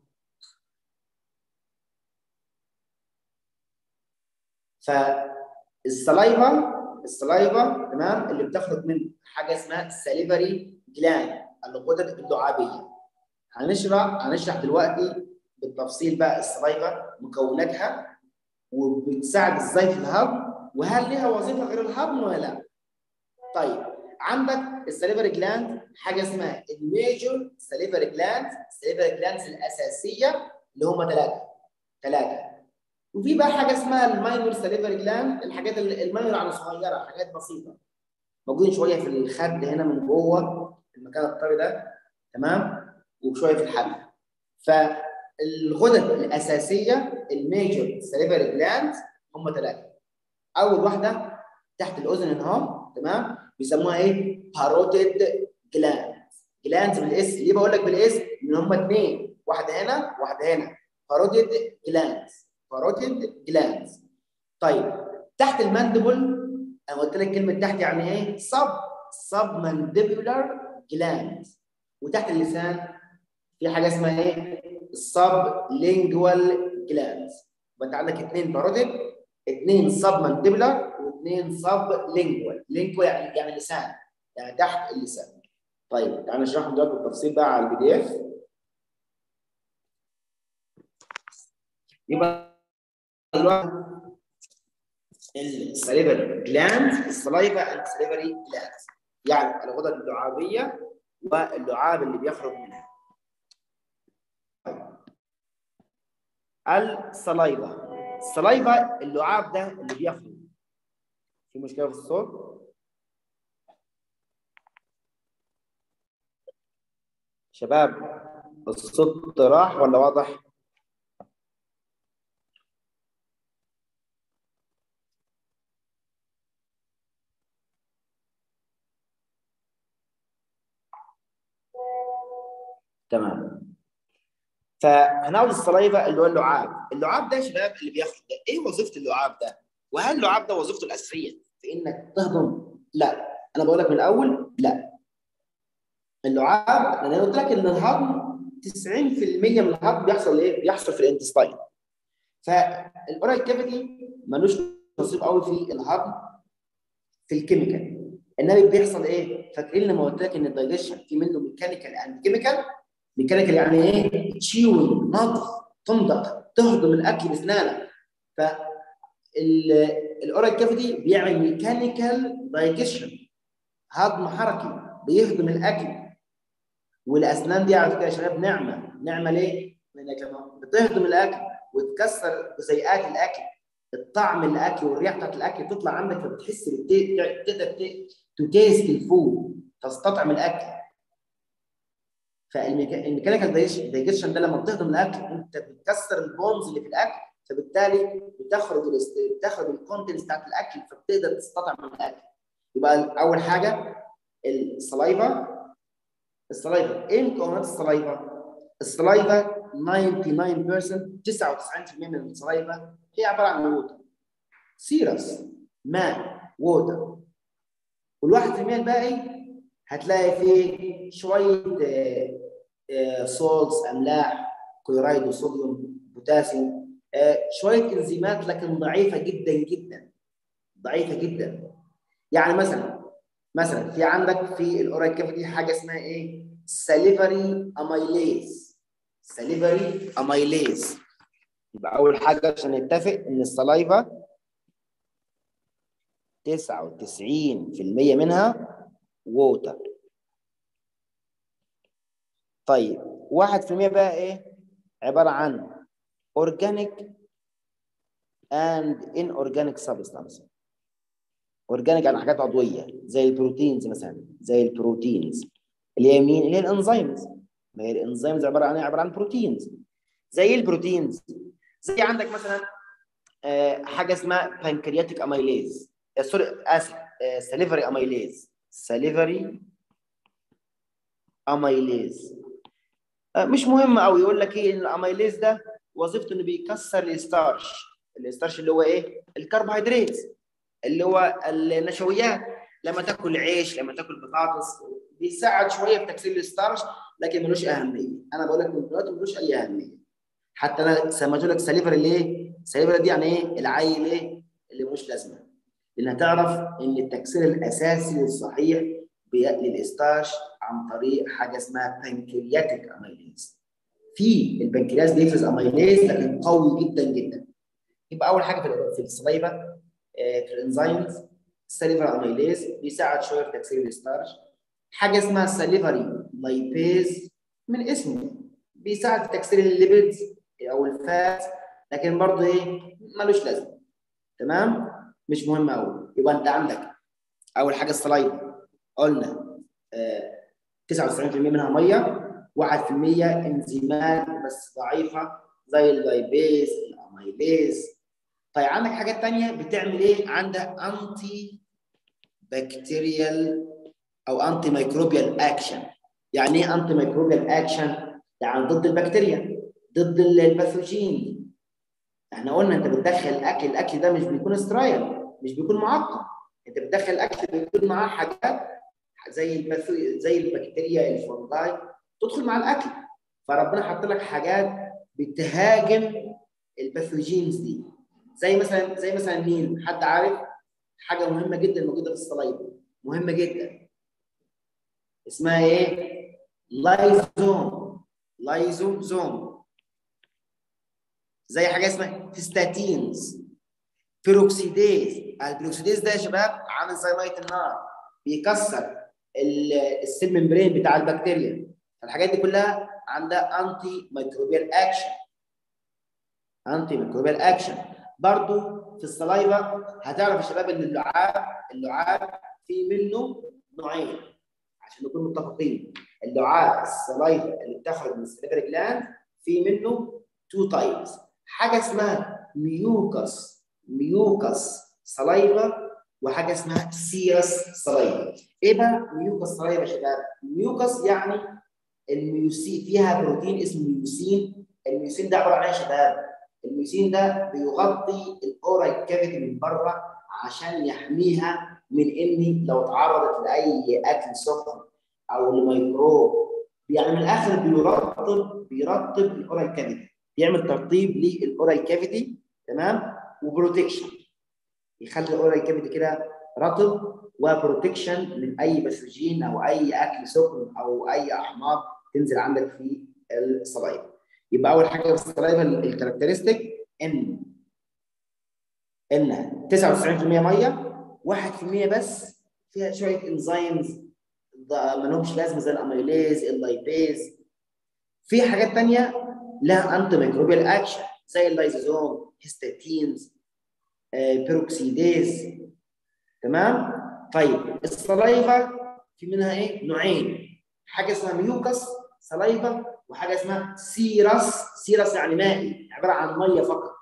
فالسلايفا السلايفا تمام اللي بتخرج من حاجه اسمها السليفري جلاند الغدد اللعابيه هنشرح هنشرح دلوقتي بالتفصيل بقى السلايفا مكوناتها وبتساعد ازاي في الهضم وهل ليها وظيفه غير الهضم ولا لا؟ طيب عندك السليفري جلاند حاجه اسمها الميجور سليفري جلاند السليفري جلاندز الاساسيه اللي هم ثلاثه ثلاثه وفي بقى حاجه اسمها الماينور سليفري جلاند الحاجات الماينور يعني صغيره حاجات بسيطه موجودين شويه في الخد هنا من جوه المكان الطري ده تمام وشويه في الحلق فالغدد الاساسيه الميجور سليفري جلاند هم ثلاثه اول واحده تحت الاذن هنا تمام بيسموها ايه باروتيد جلاند جلاند بالاسم ليه بقول لك بالاسم ان هم اثنين واحده هنا واحده هنا باروتيد جلاند باروتيد جلاند طيب تحت الماندبل انا قلت لك كلمه تحت يعني ايه سب سب مانديبولار جلاند وتحت اللسان في حاجه اسمها ايه السب لينجوال جلاند يبقى انت عندك اثنين باروتيد اثنين سب مانديبولار واثنين سب لينجوال لينجوال يعني يعني لسان يعني تحت اللسان طيب تعالى نشرحهم دلوقتي بالتفصيل بقى على البي دي اف يبقى دلوقتي السليفري جلاند السلايفا اند سليفري جلاند يعني الغدد اللعابيه واللعاب اللي بيخرج منها السلايفا السلايفا اللعاب ده اللي بيخرج في مشكله في الصوت شباب الصوت راح ولا واضح تمام فهناخد السلايفا اللي هو اللعاب اللعاب ده يا شباب اللي بيخرج ده ايه وظيفه اللعاب ده وهل اللعاب ده وظيفته الاساسيه في انك تهضم لا انا بقول لك من الاول لا اللعاب انا قلت لك ان الهضم 90% من الهضم بيحصل ايه بيحصل في الانتستاين فالاورال كافيتي ملوش نصيب قوي في الهضم في الكيميكال انما بيحصل ايه فاكرين لما قلت لك ان الدايجيشن في منه ميكانيكال اند كيميكال ميكانيكال يعني ايه تشيوينج نضغ تمضغ تهضم الاكل باسنانك ف الاورال كافيتي بيعمل ميكانيكال دايجيشن هضم حركي بيهضم الاكل والاسنان دي على فكره يا شباب نعمه نعمه ليه؟ لانك لما بتهضم الاكل وتكسر جزيئات الاكل الطعم الاكل والريحه بتاعت الاكل تطلع عندك فبتحس تقدر تتيست الفود تستطعم الاكل فالميكانيكال دايجيشن ده لما بتهضم الاكل انت بتكسر البونز اللي في الاكل فبالتالي بتخرج بتخرج الكونتنتس بتاعت الاكل فبتقدر تستطعم الاكل يبقى اول حاجه السلايفا السلايفا ايه مكونات السلايفا؟ السلايفا 99% 99% من السلايفا هي عباره عن ووتر سيرس ماء ووتر والواحد في المية الباقي هتلاقي فيه شويه سولتس املاح كلورايد وصوديوم بوتاسيوم شويه انزيمات لكن ضعيفه جدا جدا ضعيفه جدا يعني مثلا مثلا في عندك في الاورال كافيتي حاجه اسمها ايه؟ ساليفري اميليز ساليفري اميليز يبقى اول حاجه عشان نتفق ان السلايفا 99% منها ووتر طيب 1% بقى ايه؟ عباره عن organic and inorganic substance اورجانيك يعني حاجات عضويه زي البروتينز مثلا زي البروتينز اللي هي مين؟ اللي هي الانزيمز ما هي الانزيمز عباره عن ايه؟ عباره عن بروتينز زي البروتينز زي عندك مثلا آه حاجه اسمها بانكرياتيك اميليز آه سوري اسف آه سليفري اميليز سليفري اميليز مش مهم قوي يقول لك ايه ان الاميليز ده وظيفته انه بيكسر الستارش الستارش اللي هو ايه؟ الكربوهيدرات اللي هو النشويات لما تاكل عيش لما تاكل بطاطس بيساعد شويه في تكسير الستارش لكن ملوش اهميه انا بقول لك من دلوقتي ملوش اي اهميه حتى انا سميته لك سليفر ليه؟ سليفر دي يعني ايه؟ العيل ايه؟ اللي ملوش لازمه لان تعرف ان التكسير الاساسي والصحيح للاستاش عن طريق حاجه اسمها بانكرياتيك اميليز في البنكرياس بيفرز اميليز لكن قوي جدا جدا يبقى اول حاجه في السلايفه في الانزيمز السليفر اميليز بيساعد شويه في تكسير الستارش حاجه اسمها سليفري لايبيز من اسمه بيساعد في تكسير الليبيدز او الفات لكن برضه ايه ملوش لازمه تمام مش مهم قوي يبقى انت عندك اول حاجه السلايفا قلنا آه 99% منها ميه 1% انزيمات بس ضعيفه زي اللايبيز الاميليز طيب عندك حاجات تانية بتعمل ايه؟ عندك انتي بكتيريال او انتي ميكروبيال اكشن يعني ايه انتي ميكروبيال اكشن؟ يعني ضد البكتيريا ضد الباثوجين احنا قلنا انت بتدخل الاكل الاكل ده مش بيكون استرايل مش بيكون معقم انت بتدخل الاكل بيكون معاه حاجات زي البثو... زي البكتيريا الفونجاي تدخل مع الاكل فربنا حط لك حاجات بتهاجم الباثوجينز دي زي مثلا زي مثلا مين حد عارف حاجه مهمه جدا موجوده في الصلايب مهمه جدا اسمها ايه لايزوم لايزوزوم زي حاجه اسمها هيستاتينز بيروكسيديز البيروكسيديز ده يا شباب عامل زي ميه النار بيكسر السيل ممبرين بتاع البكتيريا الحاجات دي كلها عندها انتي ميكروبيال اكشن انتي ميكروبيال اكشن برضو في السلايفا هتعرف يا شباب ان اللعاب اللعاب في منه نوعين عشان نكون متفقين اللعاب السلايفا اللي بتخرج من السليفري جلاند في منه تو تايبس حاجه اسمها ميوكس ميوكس سلايفا وحاجه اسمها سيرس سلايفا ايه بقى ميوكس سلايفا يا شباب ميوكس يعني الميوسين فيها بروتين اسمه ميوسين الميوسين ده عباره عن ايه يا شباب الميوسين ده بيغطي الاورال كافيتي من بره عشان يحميها من ان لو تعرضت لاي اكل سخن او لميكروب يعني من الاخر بيرطب بيرطب الاورال كافيتي بيعمل ترطيب للاورال كافيتي تمام وبروتكشن يخلي الاورال كافيتي كده رطب وبروتكشن من اي باثوجين او اي اكل سخن او اي احماض تنزل عندك في الصلايب يبقى اول حاجه في الصلايب الكاركترستيك ان ان 99% ميه 1% بس فيها شويه انزيمز ما لهمش لازمه زي الاميليز اللايبيز في حاجات ثانيه لها انتي ميكروبيال اكشن زي اللايزوزوم هيستاتينز بيروكسيديز تمام طيب السلايفا في منها ايه نوعين حاجه اسمها ميوكس سلايفا وحاجه اسمها سيرس سيرس يعني مائي عباره عن ميه فقط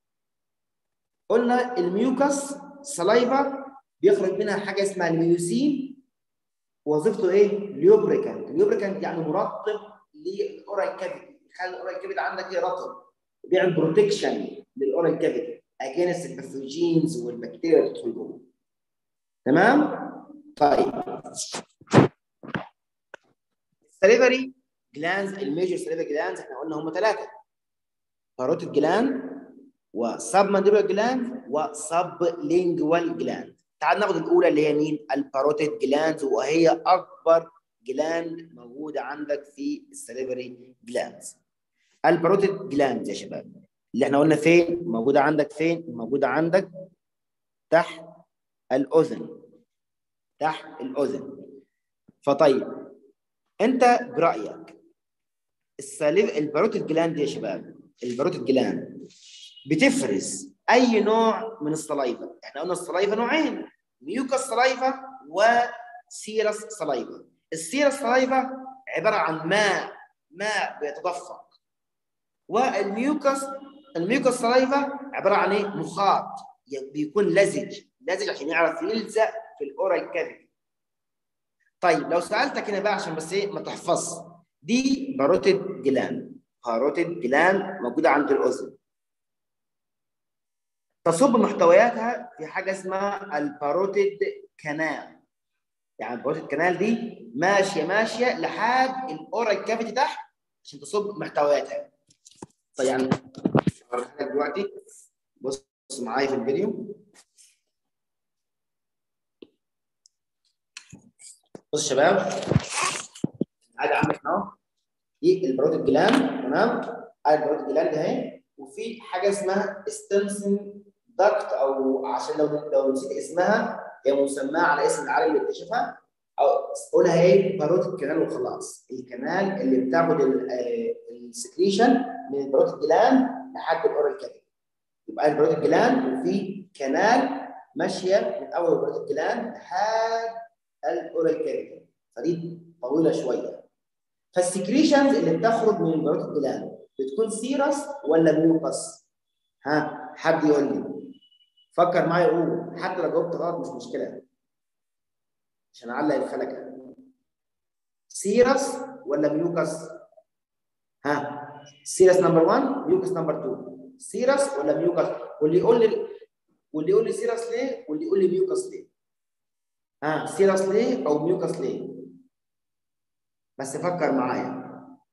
قلنا الميوكس سلايفا بيخرج منها حاجه اسمها الميوسين وظيفته ايه ليوبريكانت ليوبريكانت يعني مرطب للاورال كافيتي يخلي الاورال كافيتي عندك ايه رطب بيعمل بروتكشن للاورال كافيتي اجينست الباثوجينز والبكتيريا اللي تدخل جوه تمام طيب السليفري جلانز الميجر سليفري جلانز احنا قلنا هم ثلاثه باروتيد جلاند وسب مانديبولار جلاند وسب لينجوال جلاند تعال ناخد الاولى اللي هي مين الباروتيد جلاند وهي اكبر جلاند موجوده عندك في السليفري جلاندز الباروتيد جلاند يا شباب اللي احنا قلنا فين موجوده عندك فين موجوده عندك تحت الاذن تحت الاذن فطيب انت برايك السليف الباروتيد جلاند يا شباب الباروتيد جلاند بتفرز اي نوع من الصلايفه احنا قلنا الصلايفه نوعين ميوكس صلايفه وسيرس صلايفه السيرس صلايفه عباره عن ماء ماء بيتدفق والميوكس الميوكس صلايفه عباره عن ايه مخاط بيكون لزج لزج عشان يعرف يلزق في الاورال كافيتي طيب لو سالتك هنا بقى عشان بس ايه ما تحفظش دي باروتيد جلاند باروتيد جلاند موجوده عند الاذن تصب محتوياتها في حاجه اسمها الباروتيد كانال يعني البروتين كانال دي ماشيه ماشيه لحد الاورال كافيتي تحت عشان تصب محتوياتها طيب يعني هوريها لك دلوقتي بص معايا في الفيديو بص يا شباب عادي عندك اهو دي البروتين جلاند تمام ادي البروتين جلاند اهي وفي حاجه اسمها ستنسن داكت او عشان لو لو نسيت اسمها هي مسماه على اسم العالم اللي اكتشفها او قولها ايه باروت كانال وخلاص الكنال اللي بتاخد السكريشن من البروت جلاند لحد الاورال كافيتي يبقى البروت جلاند وفي كنال ماشيه من اول البروت جلاند لحد الاورال كافيتي فدي طويله شويه فالسكريشنز اللي بتخرج من البروت جلاند بتكون سيرس ولا ميوكس؟ ها حد يقول لي فكر معايا قول حتى لو جاوبت غلط مش مشكله عشان اعلق الفلكه سيرس ولا ميوكس ها سيرس نمبر 1 ميوكس نمبر 2 سيرس ولا ميوكس واللي يقول لي واللي يقول لي سيرس ليه واللي يقول لي ميوكس ليه ها سيرس ليه او ميوكس ليه بس فكر معايا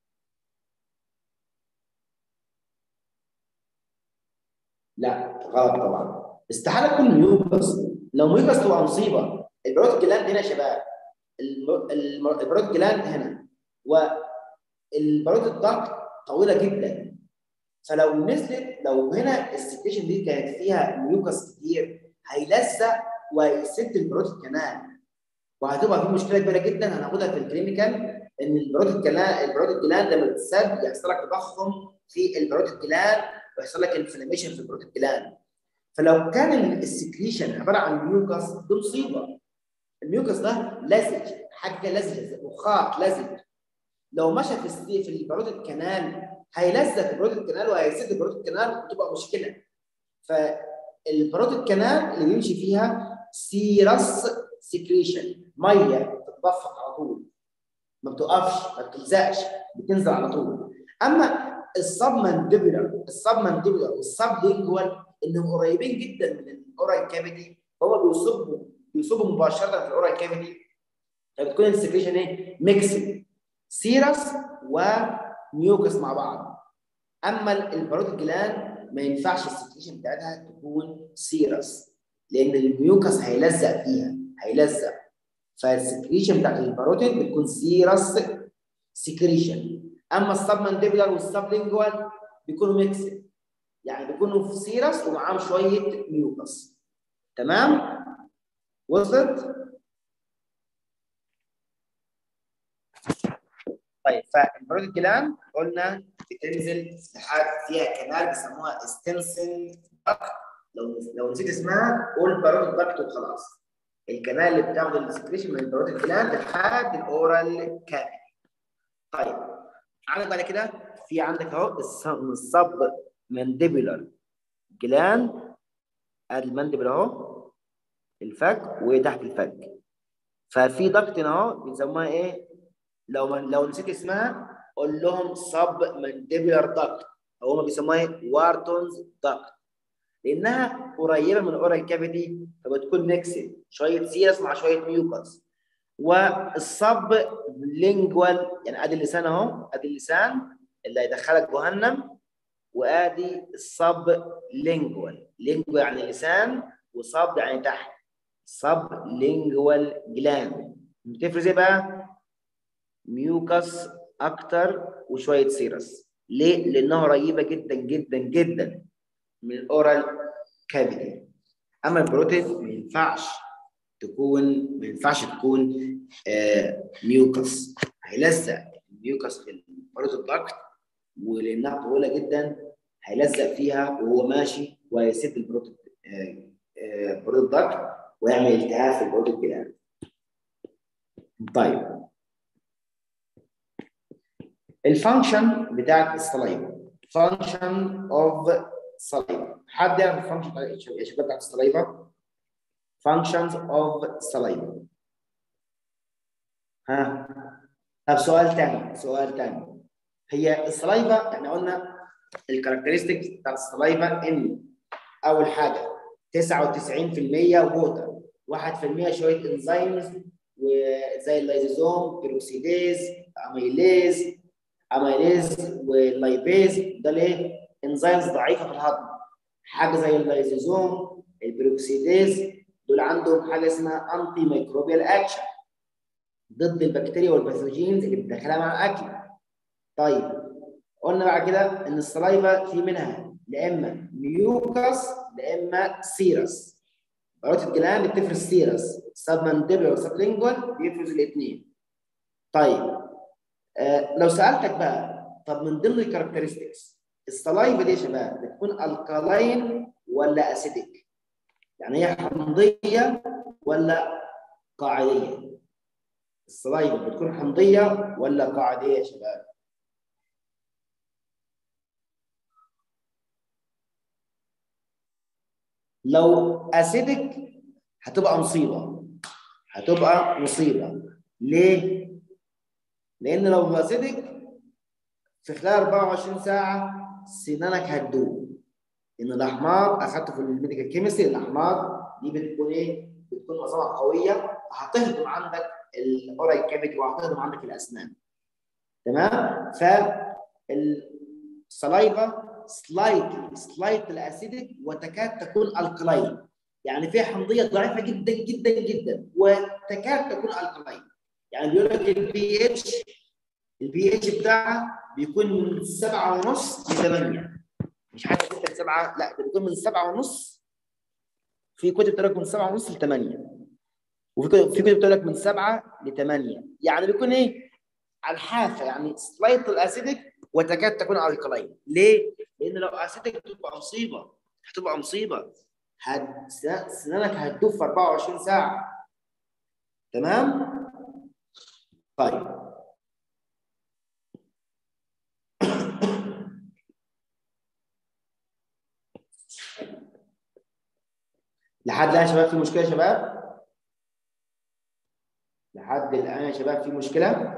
لا غلط طبعا استحاله تكون ميوكس لو ميوكس تبقى مصيبه البروت جلاند هنا يا شباب البروت جلاند هنا والبروت الضغط طويله جدا فلو نزلت لو هنا السكريشن دي كانت فيها ميوكس كتير هيلزق ويسد البروت كانال وهتبقى في مشكله كبيره جدا هناخدها في الكلينيكال ان البروت الجلاند البروت الجلاند لما تتسد يحصل لك تضخم في البروت الجلاند ويحصل لك انفلاميشن في البروت الجلاند فلو كان السكريشن عباره عن ميوكس دي مصيبه الميوكس ده لزج حاجه لزجه مخاط لزج لو مشى في السي في البروت الكنال هيلزق البروت الكنال وهيسد البروت الكنال وتبقى مشكله فالبروت الكنال اللي بيمشي فيها سيرس سكريشن ميه بتتدفق على طول ما بتوقفش ما بتلزقش بتنزل على طول اما السب مانديبولار السب مانديبولار والسب لينجوال انهم قريبين جدا من الاورال كافيتي فهم بيصبوا بيصبوا مباشره في الاورال كافيتي فبتكون السكريشن ايه؟ ميكسد سيرس وميوكس مع بعض اما الباروت جلاند ما ينفعش السكريشن بتاعتها تكون سيرس لان الميوكس هيلزق فيها هيلزق فالسكريشن بتاعت الباروتيد بتكون سيرس سكريشن اما السب مانديبولار والسب لينجوال بيكونوا ميكسد يعني بيكونوا في سيرس ومعاهم شويه ميوكس تمام وصلت طيب فالبرود جلاند قلنا بتنزل لحد فيها كنال بيسموها استنسن لو لو نسيت اسمها قول برود باكت وخلاص الكنال اللي بتاخد السكريشن من البرود جلاند لحد الاورال كافيتي طيب عندك بعد كده في عندك اهو السب مانديبولار جلاند ادي المانديبل اهو الفك وتحت الفك ففي ضغط اهو بنسموها ايه لو ما لو نسيت اسمها قول لهم سب مانديبولار ضغط او هم بيسموها ايه وارتونز ضغط لانها قريبه من الاورال كافيتي فبتكون ميكسد شويه سيرس مع شويه ميوكس والصب لينجوال يعني ادي اللسان اهو ادي اللسان اللي هيدخلك جهنم وادي الصب لينجوال لينجوال يعني لسان وصب يعني تحت صب لينجوال جلاند بتفرز ايه بقى؟ ميوكس اكتر وشويه سيرس ليه؟ لانها قريبه جدا جدا جدا من الاورال كافيتي اما البروتين ما ينفعش تكون ما ينفعش تكون آه ميوكس هيلزق الميوكس في البروتين الضغط ولانها طويله جدا هيلزق فيها وهو ماشي ويسد البروتين آه آه بروتين الضغط ويعمل التهاب في البروتين جلاند طيب الفانكشن بتاعت السلايفا فانكشن اوف سلايفا حد يعرف الفانكشن يا شباب بتاعت السلايفا functions of saliva ها طب سؤال تاني سؤال تاني هي السلايفا احنا قلنا الكاركترستكس بتاعت السلايفا ان اول حاجه 99% ووتر 1% شويه انزيمز وزي اللايزوزوم بيروكسيديز اميليز اميليز واللايبيز ده ليه انزيمز ضعيفه في الهضم حاجه زي اللايزوزوم البيروكسيديز دول عندهم حاجه اسمها انتي ميكروبيال اكشن ضد البكتيريا والباثوجينز اللي بتدخلها مع الاكل طيب قلنا بعد كده ان السلايفا في منها لا اما ميوكس لا اما سيرس باروتيد جلاند بتفرز سيرس سب مانديبلر وسب بيفرز الاثنين طيب آه لو سالتك بقى طب من ضمن الكاركترستكس السلايفا دي يا شباب بتكون الكالاين ولا اسيدك يعني هي حمضيه ولا قاعديه السلايفا بتكون حمضيه ولا قاعديه يا شباب لو اسيدك هتبقى مصيبه هتبقى مصيبه ليه لان لو اسيدك في خلال 24 ساعه سنانك هتدوب ان الاحماض اخدته في الميديكال كيمستري الاحماض دي بتكون ايه بتكون عصابه قويه هتهضم عندك الاورال كافيتي وهتهضم عندك الاسنان تمام ف السلايفا سلايتلي سلايتلي اسيدك وتكاد تكون الكلاين يعني فيها حمضيه ضعيفه جدا جدا جدا وتكاد تكون الكلاين يعني بيقول لك البي اتش البي اتش بتاعها بيكون من 7 ونص ل 8 مش حاجه 6 ل 7 لا ده بيكون من 7 ونص في كتب بتقول لك من 7 ونص ل 8 وفي كتب في كتب بتقول لك من 7 ل 8 يعني بيكون ايه على الحافه يعني سلايتلي اسيدك وتكاد تكون الكلاين ليه؟ لان لو اسيتك هتبقى مصيبه هتبقى مصيبه هد... سنانك هتدوب في 24 ساعه تمام؟ طيب لحد الان يا شباب في مشكله يا شباب؟ لحد الان يا شباب في مشكله؟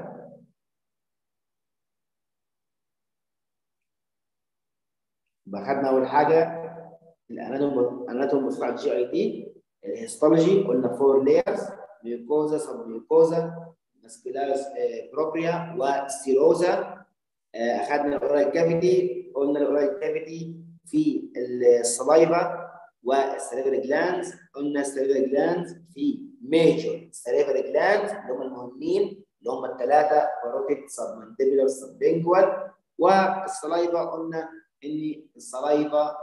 خدنا اول حاجه الاناتوم الاناتوم بتاع الجي اي تي الهيستولوجي قلنا فور لايرز ميوكوزا سب ميوكوزا ماسكولاس بروبريا وستيروزا اخذنا الاورال كافيتي قلنا الاورال كافيتي في السلايفا والسليفري جلاندز قلنا السليفري جلاندز في ميجور سليفري جلاندز اللي هم المهمين اللي هم الثلاثه باروتيد سب مانديبولار سب لينجوال والسلايفا قلنا ان السلايفا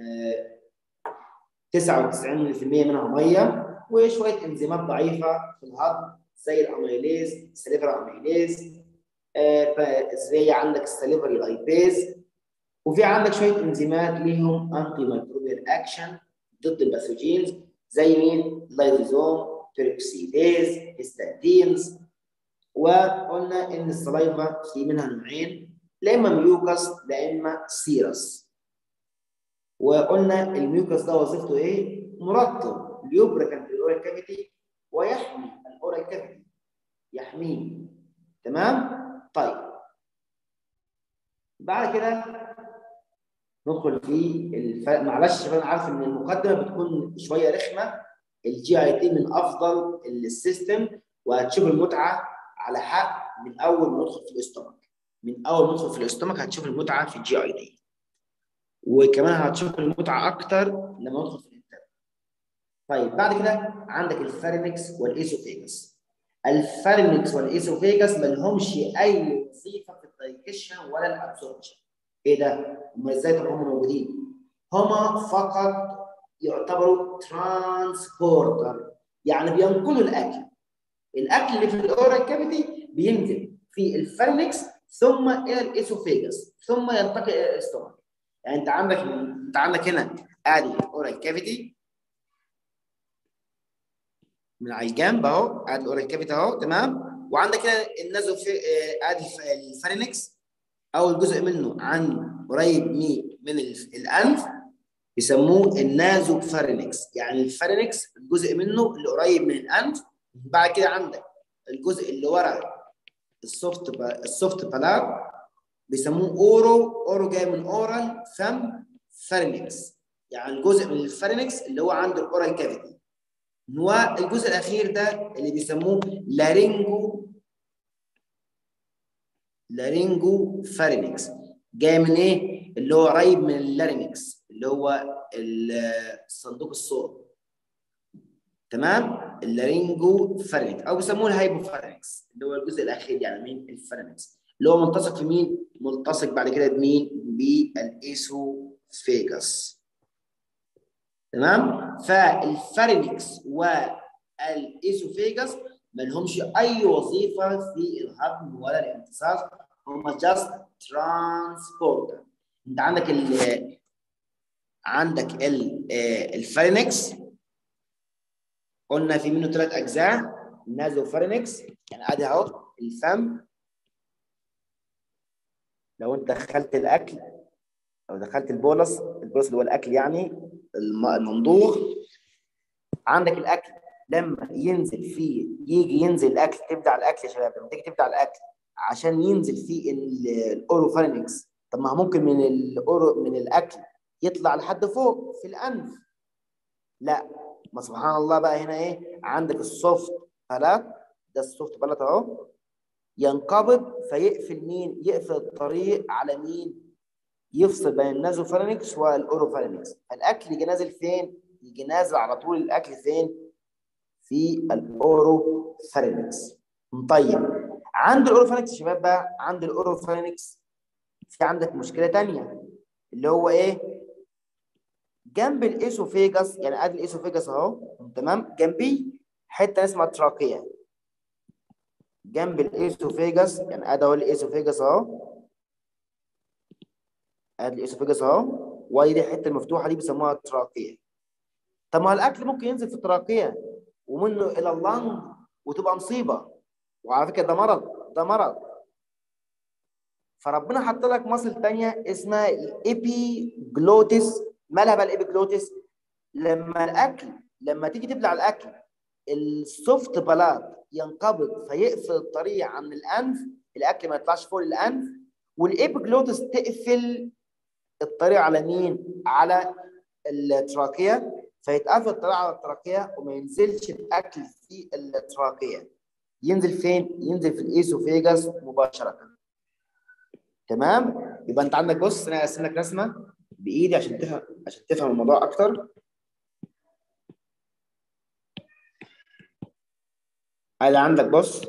99% منها ميه وشويه انزيمات ضعيفه في الهضم زي الاميليز السليفر اميليز زي عندك السليفر لايبيز وفي عندك شويه انزيمات ليهم انتي ميكروبيال اكشن ضد الباثوجينز زي مين؟ لايزوزوم بيروكسيديز هيستاتينز وقلنا ان السلايفا في منها نوعين لا اما ميوكس لا اما سيرس وقلنا الميوكس ده وظيفته ايه؟ مرطب اليوبريكانت في الاورال كافيتي ويحمي الاورال كافيتي يحميه تمام؟ طيب بعد كده ندخل في الف... معلش انا عارف ان المقدمه بتكون شويه رخمه الجي اي تي من افضل السيستم وهتشوف المتعه على حق من اول ما ندخل في الاستومك من اول ما ندخل في الاستومك هتشوف المتعه في الجي اي تي وكمان هتشوف المتعه اكتر لما ندخل في الانتر طيب بعد كده عندك الفارينكس والايسوفيجاس الفارينكس والايسوفيجاس ما لهمش اي وظيفه في الدايجيشن ولا الابسوربشن ايه ده؟ هم ازاي طب هم موجودين؟ هما فقط يعتبروا ترانسبورتر يعني بينقلوا الاكل الاكل اللي في الاورال كافيتي بينزل في الفارينكس ثم الى الايسوفيجاس ثم ينتقل الى الاستومك يعني انت عندك انت عندك هنا ادي الاورال كافيتي من على الجنب اهو ادي الاورال كافيتي اهو تمام وعندك هنا النازو في ادي الفارينكس اول جزء منه عن قريب من الانف يسموه النازو فارينكس يعني الفارينكس الجزء منه اللي قريب من الانف بعد كده عندك الجزء اللي ورا السوفت با... السوفت بالار بيسموه اورو اورو جاي من اورال فم فارينكس يعني الجزء من الفارينكس اللي هو عند الاورال كافيتي والجزء الاخير ده اللي بيسموه لارينجو لارينجو فارينكس جاي من ايه؟ اللي هو قريب من اللارينكس اللي هو صندوق الصوت تمام؟ اللارينجو فارينكس او بيسموه الهايبو فارينكس اللي هو الجزء الاخير يعني من الفارينكس اللي هو ملتصق في مين؟ ملتصق بعد كده بمين؟ بالاسوفيجاس تمام؟ فالفارينكس والاسوفيجاس ما لهمش اي وظيفه في الهضم ولا الامتصاص هم جاست ترانسبورتر انت عندك ال عندك ال الفارينكس قلنا في منه ثلاث اجزاء نازو فارينكس يعني ادي اهو الفم لو انت دخلت الاكل او دخلت البولس البولس اللي هو الاكل يعني الممضوغ عندك الاكل لما ينزل فيه يجي ينزل الاكل تبدا الاكل يا شباب لما تيجي تبدا الاكل عشان ينزل فيه الاوروفارينكس طب ما ممكن من الاورو من الاكل يطلع لحد فوق في الانف لا ما سبحان الله بقى هنا ايه عندك السوفت بلات ده السوفت بلات اهو ينقبض فيقفل مين يقفل الطريق على مين يفصل بين النازوفارينكس والاوروفارينكس الاكل يجي نازل فين يجي نازل على طول الاكل فين في الاوروفارينكس طيب عند الاوروفارينكس يا شباب بقى عند الاوروفارينكس في عندك مشكله ثانيه اللي هو ايه جنب الاسوفيجاس يعني ادي الاسوفيجاس اهو تمام جنبيه حته اسمها تراكيه جنب الاسوفيجاس يعني ادي اهو الاسوفيجاس اهو ادي الاسوفيجاس اهو ودي الحته المفتوحه دي بيسموها تراكيه طب ما الاكل ممكن ينزل في التراكيه ومنه الى اللنج وتبقى مصيبه وعلى فكره ده مرض ده مرض فربنا حط لك مصل ثانيه اسمها الايبي جلوتس مالها بقى الايبي جلوتس لما الاكل لما تيجي تبلع الاكل السوفت بلاد ينقبض فيقفل الطريق عن الانف الاكل ما يطلعش فوق الانف والايبي جلوتس تقفل الطريق على مين على التراكيه فيتقفل الطريق على التراكيه وما ينزلش الاكل في التراكيه ينزل فين ينزل في الايسوفيجاس مباشره تمام يبقى انت عندك بص انا هرسم لك رسمه بايدي عشان تفهم عشان تفهم الموضوع اكتر ادي عندك بص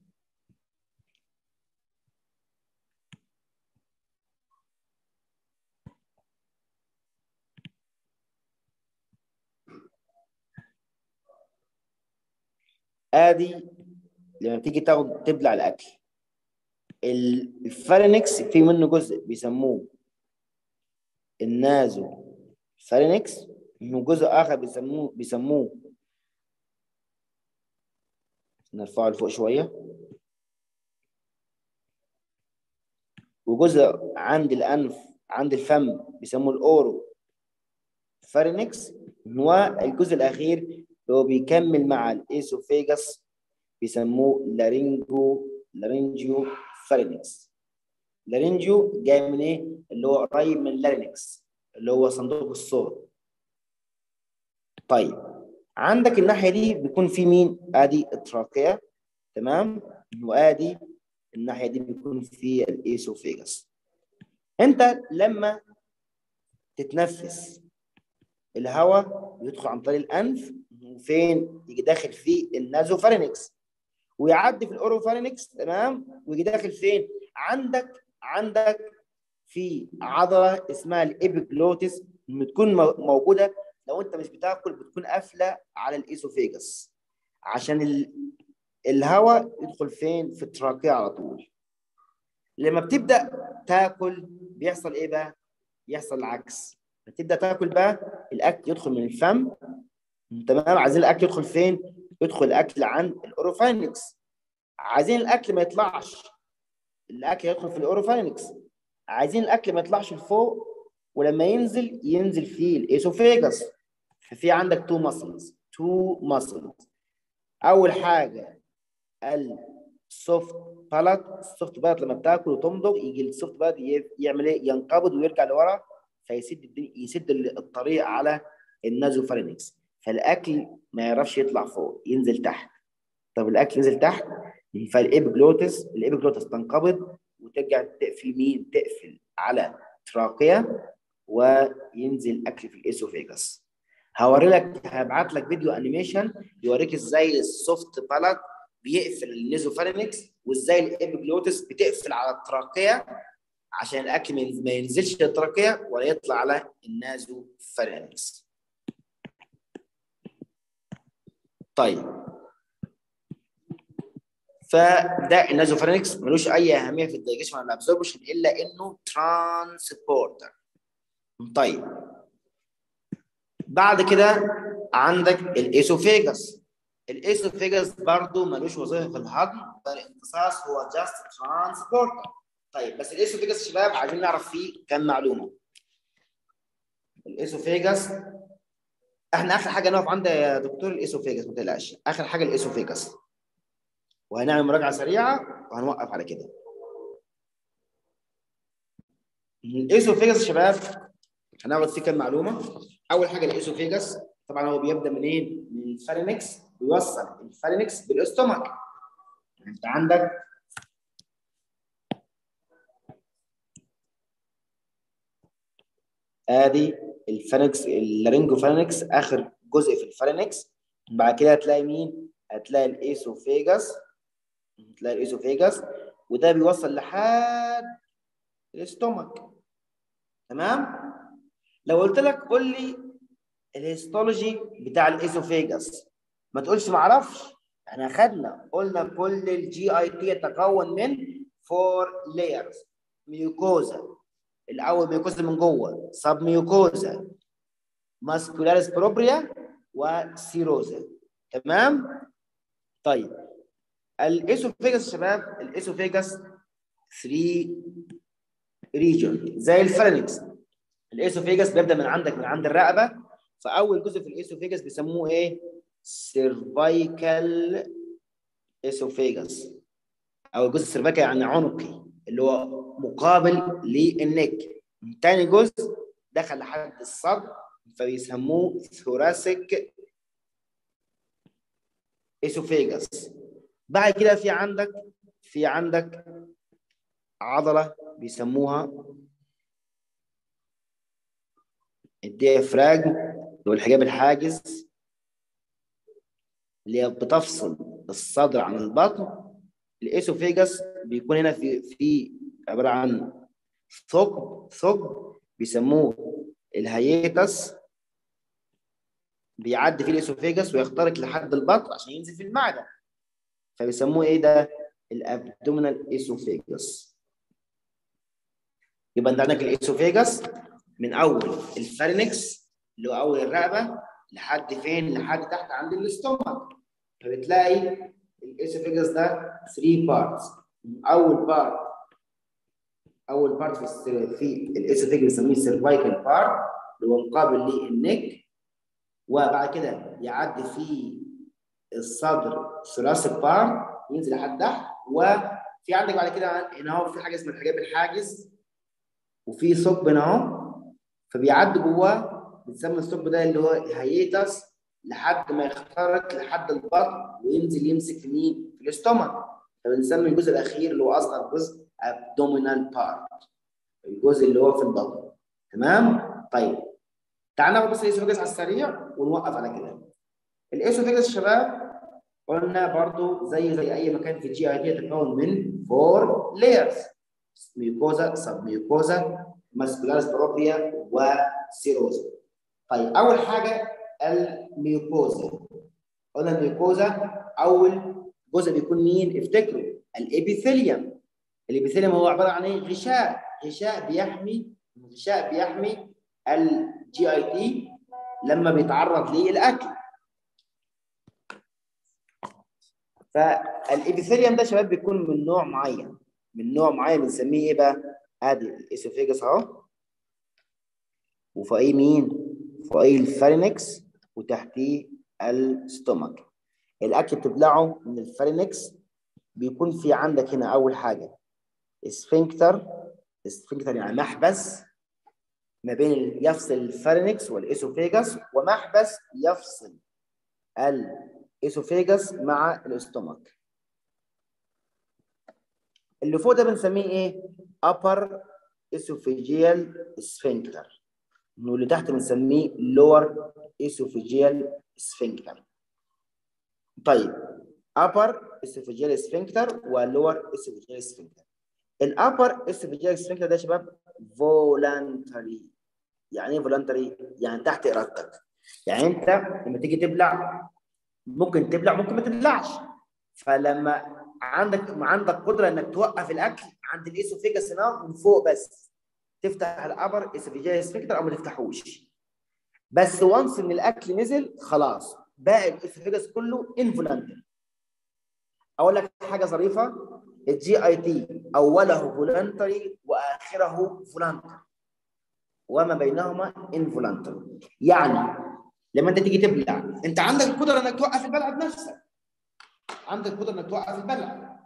ادي لما تيجي تاخد تبلع الاكل الفارينكس في منه جزء بيسموه النازو فارينكس منه جزء اخر بيسموه بيسموه نرفعه لفوق شويه وجزء عند الانف عند الفم بيسموه الاورو فارينكس والجزء الاخير اللي هو بيكمل مع الايسوفيجاس بيسموه لارينجو لارينجيو فارينكس لارينجيو جاي من ايه اللي هو قريب من لارينكس اللي هو صندوق الصوت طيب عندك الناحيه دي بيكون في مين ادي التراكيه تمام وادي الناحيه دي بيكون في الايسوفيجاس انت لما تتنفس الهواء يدخل عن طريق الانف وفين يجي داخل في النازوفارينكس ويعدي في الاوروفارينكس تمام ويجي داخل فين عندك عندك في عضله اسمها الابيجلوتس بتكون موجوده لو انت مش بتاكل بتكون قافله على الايسوفيجاس عشان ال... الهواء يدخل فين في التراكيه على طول لما بتبدا تاكل بيحصل ايه بقى يحصل العكس بتبدا تاكل بقى الاكل يدخل من الفم تمام عايزين الاكل يدخل فين يدخل الاكل عن الاوروفاينكس عايزين الاكل ما يطلعش الاكل يدخل في الاوروفاينكس عايزين الاكل ما يطلعش لفوق ولما ينزل ينزل في الايسوفيجاس ففي عندك تو ماسلز تو ماسلز اول حاجه السوفت بالات السوفت بالات لما بتاكل وتمضغ يجي السوفت بالات يعمل ايه ينقبض ويرجع لورا فيسد يسد الطريق على النازوفارينكس فالاكل ما يعرفش يطلع فوق ينزل تحت طب الاكل نزل تحت فالابيجلوتس الابيجلوتس تنقبض وترجع تقفل مين تقفل على تراقيه وينزل اكل في الاسوفيجاس هوري لك هبعت لك فيديو انيميشن يوريك ازاي السوفت بالات بيقفل النيزوفارينكس وازاي الابيجلوتس بتقفل على التراقيه عشان الاكل ما ينزلش للتراقيه ولا يطلع على النازوفارينكس طيب فده النازوفارينكس ملوش اي اهميه في الدايجيشن ولا الابزوربشن الا انه ترانسبورتر طيب بعد كده عندك الاسوفيجاس الاسوفيجاس برضه ملوش وظيفه في الهضم فالامتصاص هو جاست ترانسبورتر طيب بس الاسوفيجاس يا شباب عايزين نعرف فيه كام معلومه الاسوفيجاس احنا اخر حاجه نقف عندها يا دكتور الاسوفيجاس ما تقلقش اخر حاجه الاسوفيجاس وهنعمل مراجعه سريعه وهنوقف على كده الاسوفيجاس يا شباب هناخد فيه كام معلومه اول حاجه الاسوفيجاس طبعا هو بيبدا منين من الفارينكس بيوصل الفارينكس بالاستومك انت عندك ادي الفارنكس اللارينجو فارنكس اخر جزء في الفارنكس بعد كده هتلاقي مين هتلاقي الايسوفيجاس هتلاقي الايسوفيجاس وده بيوصل لحد الاستومك تمام لو قلت لك قول لي الهيستولوجي بتاع الايسوفيجاس ما تقولش ما اعرفش احنا خدنا قلنا كل الجي اي تي يتكون من فور لايرز ميوكوزا الاول ميوكوزا من جوه سب ميوكوزا ماسكولاريس بروبريا وسيروزا تمام طيب الاسوفيجاس يا شباب الاسوفيجاس 3 ريجون زي الفرنكس الاسوفيجاس بيبدا من عندك من عند الرقبه فاول جزء في الاسوفيجاس بيسموه ايه سيرفايكال اسوفيجاس او الجزء السيرفايكال يعني عنقي اللي هو مقابل للنك تاني جزء دخل لحد الصدر فبيسموه ثوراسيك اسوفيجاس بعد كده في عندك في عندك عضله بيسموها الديافراجم اللي هو الحجاب الحاجز اللي هي بتفصل الصدر عن البطن الاسوفيجاس بيكون هنا في في عباره عن ثقب ثقب بيسموه الهيتس بيعدي فيه الاسوفيجاس ويخترق لحد البطن عشان ينزل في المعده فبيسموه ايه ده الابدومينال اسوفيجاس يبقى انت عندك الاسوفيجاس من اول الفارينكس اللي هو اول الرقبه لحد فين لحد تحت عند الاستومك فبتلاقي الاسوفيجاس ده 3 بارتس اول بارت اول بارت في في الاسوفيجاس بنسميه السيرفايكال بارت اللي هو مقابل للنك وبعد كده يعدي في الصدر ثلاثي بارت ينزل لحد تحت وفي عندك بعد كده هنا اهو في حاجه اسمها الحجاب الحاجز وفي ثقب هنا اهو فبيعدي جواه بتسمى الثقب ده اللي هو هيتس لحد ما يخترق لحد البطن وينزل يمسك في مين؟ في الاستومك فبنسمي الجزء الاخير اللي هو اصغر جزء abdominal part الجزء اللي هو في البطن تمام؟ طيب تعال ناخد بس الاسوفيجاس على السريع ونوقف على كده الاسوفيجاس يا شباب قلنا برضو زي زي اي مكان في الجي اي تي يتكون من فور لايرز ميوكوزا سب ميوكوزا ماسكولاريس بروبريا وسيروزا طيب اول حاجه الميوكوزا قلنا الميوكوزا اول جزء بيكون مين افتكروا الابيثيليوم الابيثيليوم هو عباره عن ايه غشاء غشاء بيحمي غشاء بيحمي الجي اي تي لما بيتعرض للاكل فالابيثيليوم ده شباب بيكون من نوع معين من نوع معين بنسميه ايه بقى ادي الاسوفيجاس اهو وفوقيه مين فوقيه الفارينكس وتحتيه الستومك الاكل بتبلعه من الفارينكس بيكون في عندك هنا اول حاجه اسفنكتر اسفنكتر يعني محبس ما بين يفصل الفارنكس والاسوفيجاس ومحبس يفصل الاسوفيجاس مع الاستومك اللي فوق ده بنسميه ايه upper esophageal sphincter واللي تحت بنسميه lower esophageal sphincter طيب upper esophageal sphincter و lower esophageal sphincter الابر esophageal sphincter ده يا شباب voluntary يعني ايه voluntary يعني تحت ارادتك يعني انت لما تيجي تبلع ممكن تبلع ممكن ما تبلعش فلما عندك عندك قدره انك توقف الاكل عند الاسوفيجاس هنا من فوق بس تفتح الابر اسوفيجيال سفنكتر او ما تفتحوش بس وانس ان الاكل نزل خلاص باقي الاسوفيجاس كله انفولانتري اقول لك حاجه ظريفه الجي اي تي اوله فولنتري واخره فولنتري وما بينهما انفولنتري يعني لما انت تيجي تبلع انت عندك القدره انك توقف البلع بنفسك عندك قدره انك توقف البلع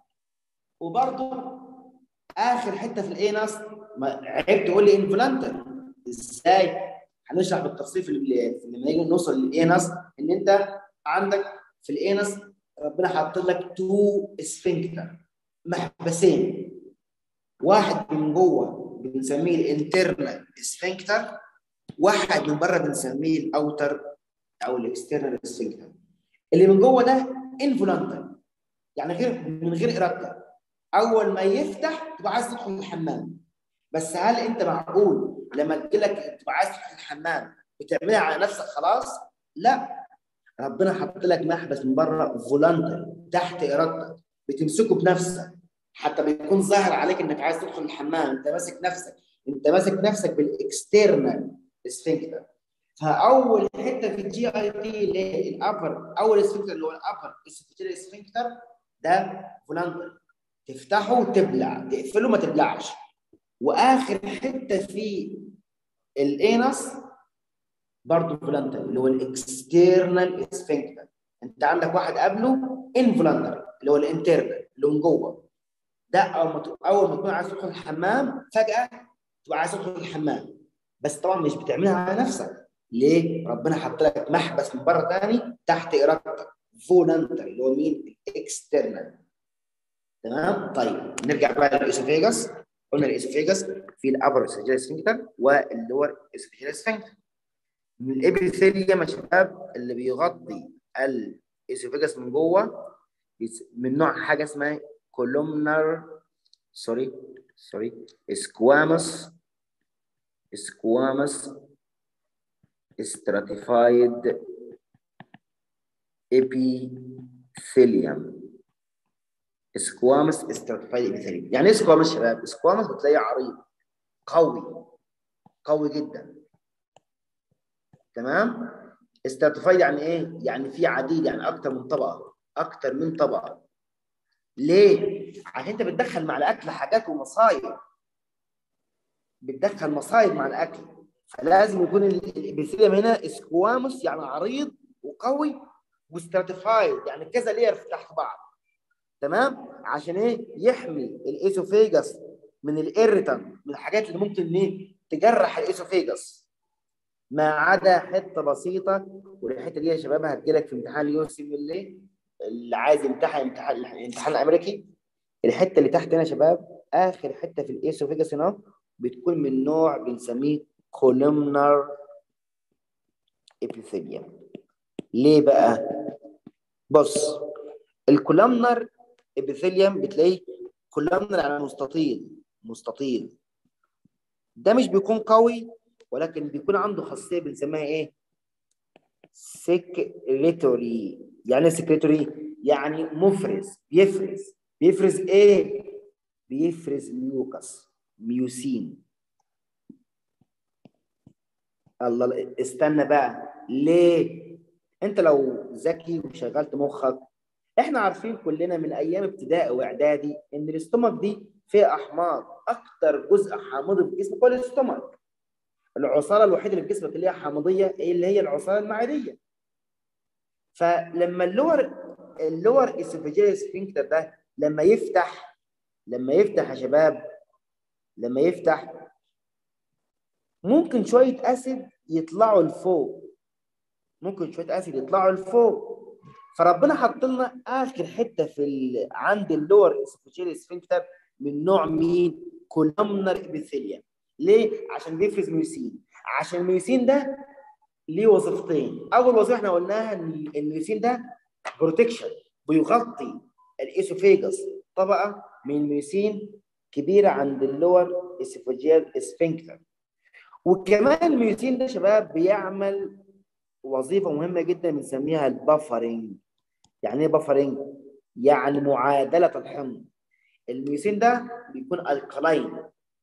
وبرضه اخر حته في الانس عيب تقول لي انفلانتر ازاي؟ هنشرح بالتفصيل في لما نيجي نوصل للانس ان انت عندك في الانس ربنا حاطط لك تو سفنكتر محبسين واحد من جوه بنسميه الانترنال سفنكتر واحد من بره بنسميه الاوتر او الاكسترنال سفنكتر اللي من جوه ده انفولانتر يعني غير من غير ارادتك اول ما يفتح تبقى عايز تدخل الحمام بس هل انت معقول لما تجي لك تبقى عايز تدخل الحمام بتعملها على نفسك خلاص؟ لا ربنا حط لك محبس من بره فولنتري تحت ارادتك بتمسكه بنفسك حتى بيكون ظاهر عليك انك عايز تدخل الحمام انت ماسك نفسك انت ماسك نفسك بالاكسترنال سفنكتر فاول حته في الجي اي تي اللي هي الابر اول سفنكتر اللي هو الابر اسوفيجيال سفنكتر ده فولنتري تفتحه وتبلع تقفله ما تبلعش واخر حته في الانس برضه فولنتري اللي هو الاكسترنال سفنكتر انت عندك واحد قبله انفولنتري اللي هو الانترنال اللي من جوه ده اول ما اول ما تكون عايز تدخل الحمام فجاه تبقى عايز تدخل الحمام بس طبعا مش بتعملها على نفسك ليه؟ ربنا حط لك محبس من بره ثاني تحت ارادتك فولنتري اللي هو مين؟ الاكسترنال تمام؟ طيب نرجع بقى للاسوفيجاس قلنا الاسوفيجاس في الابر اسوفيجيال سفنكتر واللور اسوفيجيال سفنكتر من الابيثيليوم يا شباب اللي بيغطي الاسوفيجاس من جوه من نوع حاجه اسمها كولومنر سوري سوري سكوامس سكوامس stratified epithelium سكوامس stratified epithelium يعني ايه سكوامس شباب؟ سكوامس بتلاقيه عريض قوي قوي جدا تمام؟ stratified يعني ايه؟ يعني في عديد يعني اكتر من طبقه اكتر من طبقه ليه؟ عشان انت بتدخل مع الاكل حاجات ومصايب بتدخل مصايب مع الاكل فلازم يكون الابيثيليوم هنا سكواموس يعني عريض وقوي وستراتيفايد يعني كذا لير تحت بعض تمام عشان ايه يحمي الاسوفيجاس من الاريتان من الحاجات اللي ممكن ايه تجرح الاسوفيجاس ما عدا حته بسيطه والحته دي يا شباب هتجيلك في امتحان اليو سي اللي اللي عايز يمتحن امتحان الامتحان الامريكي الحته اللي تحت هنا يا شباب اخر حته في الاسوفيجاس هنا بتكون من نوع بنسميه columnar epithelium ليه بقى؟ بص الكولامنر ابيثيليوم بتلاقيه كولامنر على مستطيل مستطيل ده مش بيكون قوي ولكن بيكون عنده خاصيه بنسميها ايه؟ سكريتوري يعني ايه سكريتوري؟ يعني مفرز بيفرز بيفرز ايه؟ بيفرز ميوكس ميوسين الله استنى بقى ليه انت لو ذكي وشغلت مخك احنا عارفين كلنا من ايام ابتدائي واعدادي ان الاستومك دي فيها احماض اكتر جزء حامضي في جسمك هو الاستومك العصاره الوحيده اللي في جسمك اللي هي حامضيه اللي هي العصاره المعديه فلما اللور اللور اسوفيجيال سفنكتر ده لما يفتح لما يفتح يا شباب لما يفتح ممكن شويه اسيد يطلعوا لفوق ممكن شويه اسيد يطلعوا لفوق فربنا حط لنا اخر حته في ال... عند اللور اسوفيجيال سفنكتر من نوع مين؟ كولومنر ابيثيليا ليه؟ عشان بيفرز ميوسين عشان الميوسين ده ليه وظيفتين اول وظيفه احنا قلناها ان الميوسين ده بروتكشن بيغطي الاسوفيجاس طبقه من الميوسين كبيره عند اللور اسوفيجيال سفنكتر وكمان الميوسين ده شباب بيعمل وظيفه مهمه جدا بنسميها البفرنج يعني ايه بفرنج يعني معادله الحمض الميوسين ده بيكون الكلاين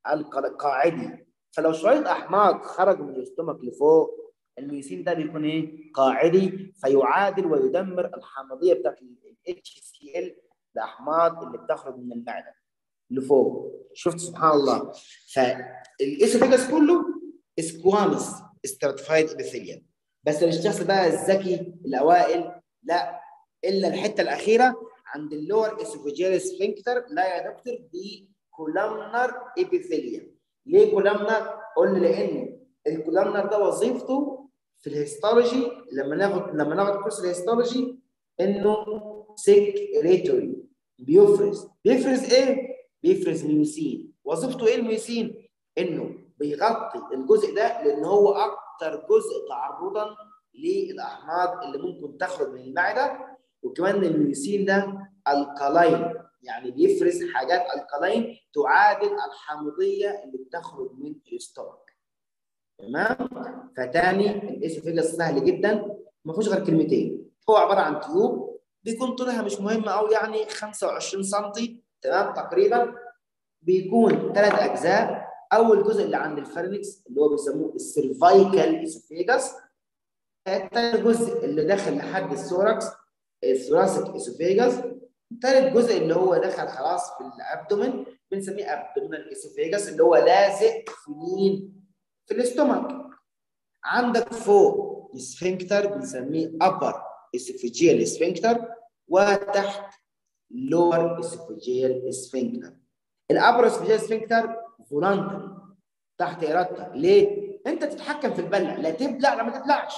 قاعدي فلو شويه احماض خرج من الاستومك لفوق الميوسين ده بيكون ايه قاعدي فيعادل ويدمر الحمضيه بتاعت الاتش سي ال الاحماض اللي بتخرج من المعده لفوق شفت سبحان الله فالاسوفيجاس كله اسكوامس استراتيفايد ابيثيليوم بس الشخص بقى الذكي الاوائل لا الا الحته الاخيره عند اللور اسوفيجيال سفنكتر لا يا دكتور دي كولامنر ابيثيليوم ليه كولامنر؟ قلنا لان الكولامنر ده وظيفته في الهيستولوجي لما ناخد لما ناخد كورس الهيستولوجي انه سكريتوري بيفرز بيفرز ايه؟ بيفرز ميوسين وظيفته ايه الميوسين؟ انه بيغطي الجزء ده لان هو اكتر جزء تعرضا للاحماض اللي ممكن تخرج من المعده وكمان الميوسين ده الكالاين يعني بيفرز حاجات الكالاين تعادل الحامضيه اللي بتخرج من الاستومك تمام فتاني الاسوفيجاس سهل جدا ما فيهوش غير كلمتين هو عباره عن تيوب بيكون طولها مش مهم قوي يعني 25 سم تمام تقريبا بيكون ثلاث اجزاء اول جزء اللي عند الفرنكس اللي هو بيسموه السيرفايكال اسوفيجاس الثاني جزء اللي داخل لحد الثوركس الثوراسيك اسوفيجاس ثالث جزء اللي هو دخل خلاص في الابدومن بنسميه ابدومينال اسوفيجاس اللي هو لازق في مين؟ في الاستومك عندك فوق السفنكتر بنسميه ابر اسوفيجيال سفنكتر وتحت لور اسوفيجيال سفنكتر الابر اسوفيجيال سفنكتر فولانتري تحت ارادتك ليه؟ انت تتحكم في البلع لا تبلع لا ما تبلعش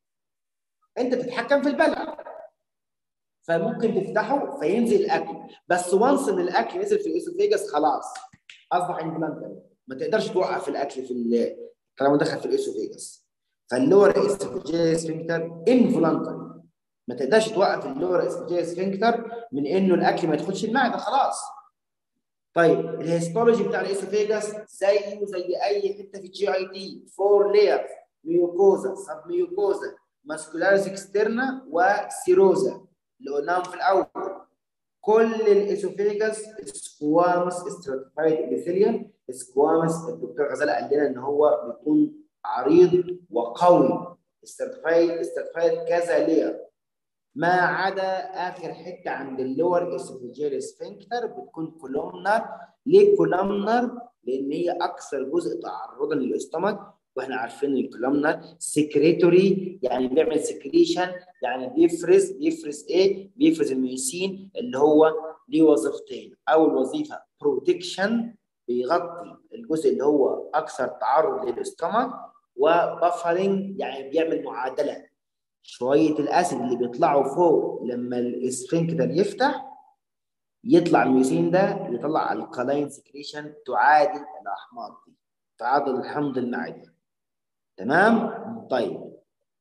انت تتحكم في البلع فممكن تفتحه فينزل الاكل بس وانس ان الاكل نزل في الاسوفيجاس خلاص اصبح انفلانتري ما تقدرش توقف الاكل في طالما دخل في الاسوفيجاس فاللور اسوفيجيال سفنكتر انفلانتري ما تقدرش توقف اللور اسوفيجيال سفنكتر من انه الاكل ما يدخلش المعده خلاص طيب الهيستولوجي بتاع الاسوفيجاس زيه زي اي حته في الجي اي تي فور لايرز ميوكوزا سب ميوكوزا ماسكولاريس اكسترنا وسيروزا اللي قلناهم في الاول كل الاسوفيجاس سكوامس استراتيفايد ابيثيليوم سكوامس الدكتور غزاله قال لنا ان هو بيكون عريض وقوي استراتيفايد استراتيفايد كذا لير ما عدا اخر حته عند اللور اسوفيجيال سفنكتر بتكون كولومنر ليه كولومنر؟ لان هي اكثر جزء تعرضا للاستومك واحنا عارفين الكولومنر سكريتوري يعني بيعمل سكريشن يعني بيفرز بيفرز ايه؟ بيفرز الميوسين اللي هو ليه وظيفتين اول وظيفه بروتكشن بيغطي الجزء اللي هو اكثر تعرض للاستومك وبفرنج يعني بيعمل معادله شويه الاسيد اللي بيطلعوا فوق لما الاسفنكتر يفتح يطلع الميوسين ده يطلع الكالاين سكريشن تعادل الاحماض دي تعادل الحمض المعدي تمام طيب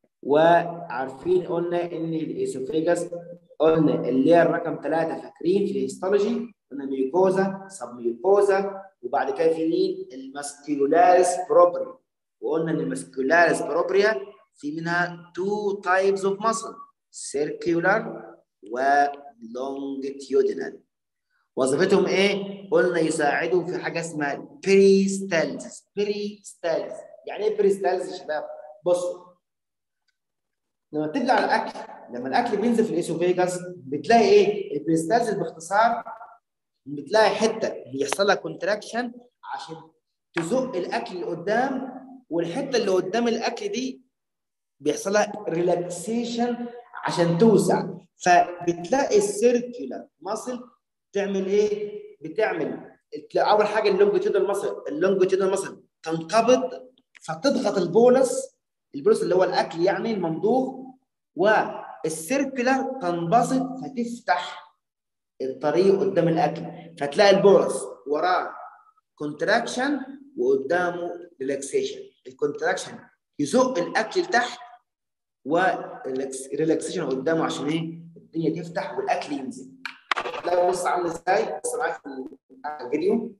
وعارفين قلنا ان الاسوفيجاس قلنا اللير رقم ثلاثة فاكرين في الهيستولوجي قلنا ميوكوزا سب ميوكوزا وبعد كده في مين الماسكيولاريس بروبريا وقلنا ان الماسكيولاريس بروبريا في منها two types of muscle circular و longitudinal وظيفتهم ايه؟ قلنا يساعدوا في حاجه اسمها بريستالز بريستالز يعني ايه بريستالز يا شباب؟ بصوا لما تبلع الاكل لما الاكل بينزل في الاسوفيجاس بتلاقي ايه؟ البريستالز باختصار بتلاقي حته بيحصل لها كونتراكشن عشان تزق الاكل لقدام والحته اللي قدام الاكل دي بيحصل لها ريلاكسيشن عشان توسع فبتلاقي السيركيولار ماسل تعمل ايه؟ بتعمل اول حاجه اللونجيتودال ماسل اللونجيتودال ماسل تنقبض فتضغط البولس البولس اللي هو الاكل يعني الممضوغ والسيركلر تنبسط فتفتح الطريق قدام الاكل فتلاقي البولس وراه كونتراكشن وقدامه ريلاكسيشن الكونتراكشن يزق الاكل لتحت وريلاكسيشن قدامه عشان ايه الدنيا تفتح والاكل ينزل لا بص عامل ازاي بص معايا في الفيديو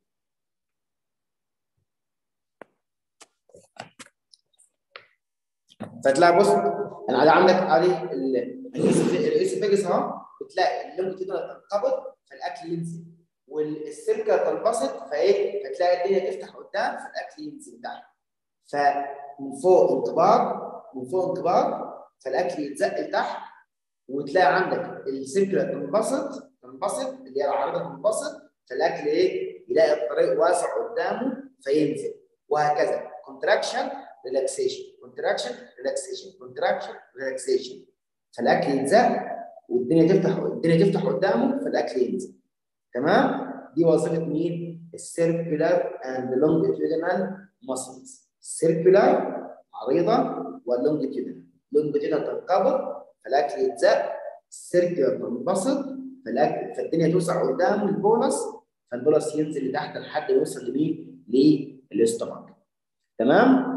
فتلاقي بص انا عندك عليه الاسفاجس اهو بتلاقي الليمبوتيدال تنقبض فالاكل ينزل والسلكه تنبسط فايه فتلاقي الدنيا تفتح قدام فالاكل ينزل تحت فمن فوق انقباض من فوق انقباض فالاكل يتزق لتحت وتلاقي عندك السلكه تنبسط تنبسط اللي هي العارضه تنبسط فالاكل ايه يلاقي الطريق واسع قدامه فينزل وهكذا كونتراكشن ريلاكسيشن كونتراكشن ريلاكسيشن كونتراكشن ريلاكسيشن فالاكل يتزق والدنيا تفتح الدنيا تفتح قدامه فالاكل ينزل تمام دي وظيفه مين السيركولار اند لونجيتيودينال ماسلز السيركولار عريضه واللونجيتيودينال لونجيتيودينال تنقبض فالاكل يتزق السيركولار تنبسط فالاكل فالدنيا توسع قدام البولس فالبولس ينزل لتحت لحد ما يوصل لمين للاستومك تمام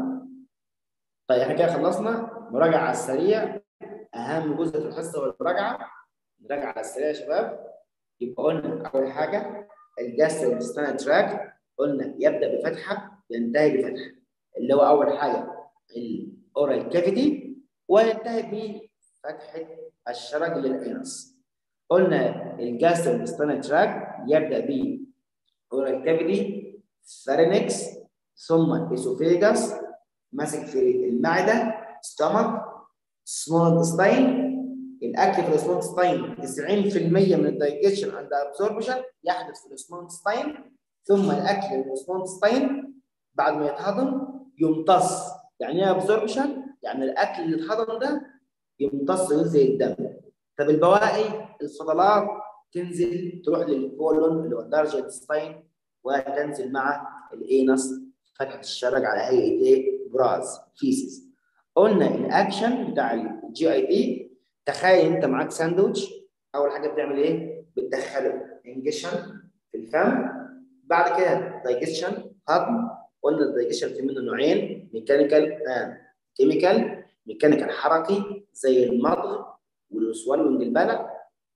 طيب احنا كده خلصنا مراجعه على السريع اهم جزء في الحصه والمراجعه نراجع على السريع يا شباب يبقى قلنا اول حاجه الجاستروستانال تراك قلنا يبدا بفتحه ينتهي بفتحه اللي هو اول حاجه الاورال كافيتي وينتهي بفتحه الشرج للانس قلنا الجاستروستانال تراك يبدا ب اورال كافيتي فارينكس ثم الاسوفيجاس ماسك في المعده ستومك سمول انتستاين الاكل في السمول انتستاين 90% من الدايجيشن اند ابزوربشن يحدث في السمول انتستاين ثم الاكل في السمول انتستاين بعد ما يتهضم يمتص يعني ايه ابزوربشن؟ يعني الاكل اللي اتهضم ده يمتص وينزل الدم طب البواقي الفضلات تنزل تروح للكولون اللي هو الدرجه انتستاين وتنزل مع الانس فتحه الشرج على هيئه ايه؟ براز فيسز قلنا الاكشن بتاع الجي اي دي تخيل انت معاك ساندوتش اول حاجه بتعمل ايه؟ بتدخله انجكشن في الفم بعد كده دايجيشن هضم قلنا الدايجيشن في منه نوعين ميكانيكال اند كيميكال ميكانيكال حركي زي المضغ والسوالونج البلع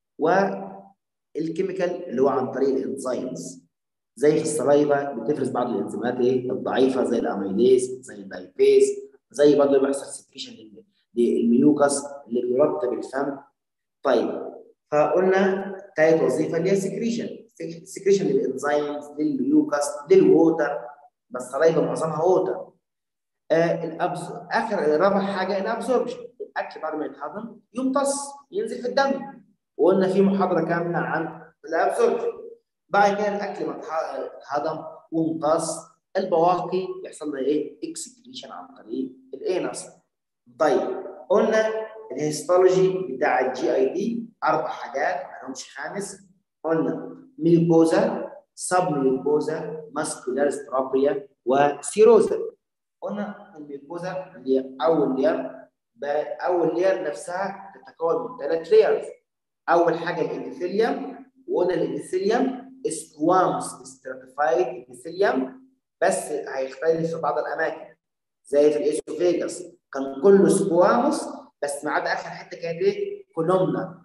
والكيميكال اللي هو عن طريق الانزيمز زي في السلايفا بتفرز بعض الانزيمات ايه الضعيفه زي الاميليز زي الدايبيز زي برضه بيحصل سكريشن للميوكس اللي بيرطب الفم طيب فقلنا تالت وظيفه اللي هي سكريشن سكريشن للانزيمز للميوكس للووتر بس السلايفا معظمها ووتر آه الأبز... اخر رابع حاجه الابسوربشن الاكل بعد ما يتهضم يمتص ينزل في الدم وقلنا في محاضره كامله عن الابسوربشن بعد كده الاكل ما اتهضم وامتص البواقي يحصل لها ايه؟ اكسكريشن عن طريق الانس. طيب قلنا الهيستولوجي بتاع الجي اي دي اربع حاجات ما لهمش خامس قلنا ميوكوزا سب ميوكوزا ماسكولار سترابريا وسيروزا قلنا الميوكوزا اللي هي اول لير اول لير نفسها تتكون من ثلاث ليرز اول حاجه الابيثيليوم وقلنا الابيثيليوم سكوامس ستراتيفايد ابيثيليوم بس هيختلف في بعض الاماكن زي في الاسوفيجاس كان كله سكوامس بس ما عدا اخر حته كانت ايه؟ كولومنا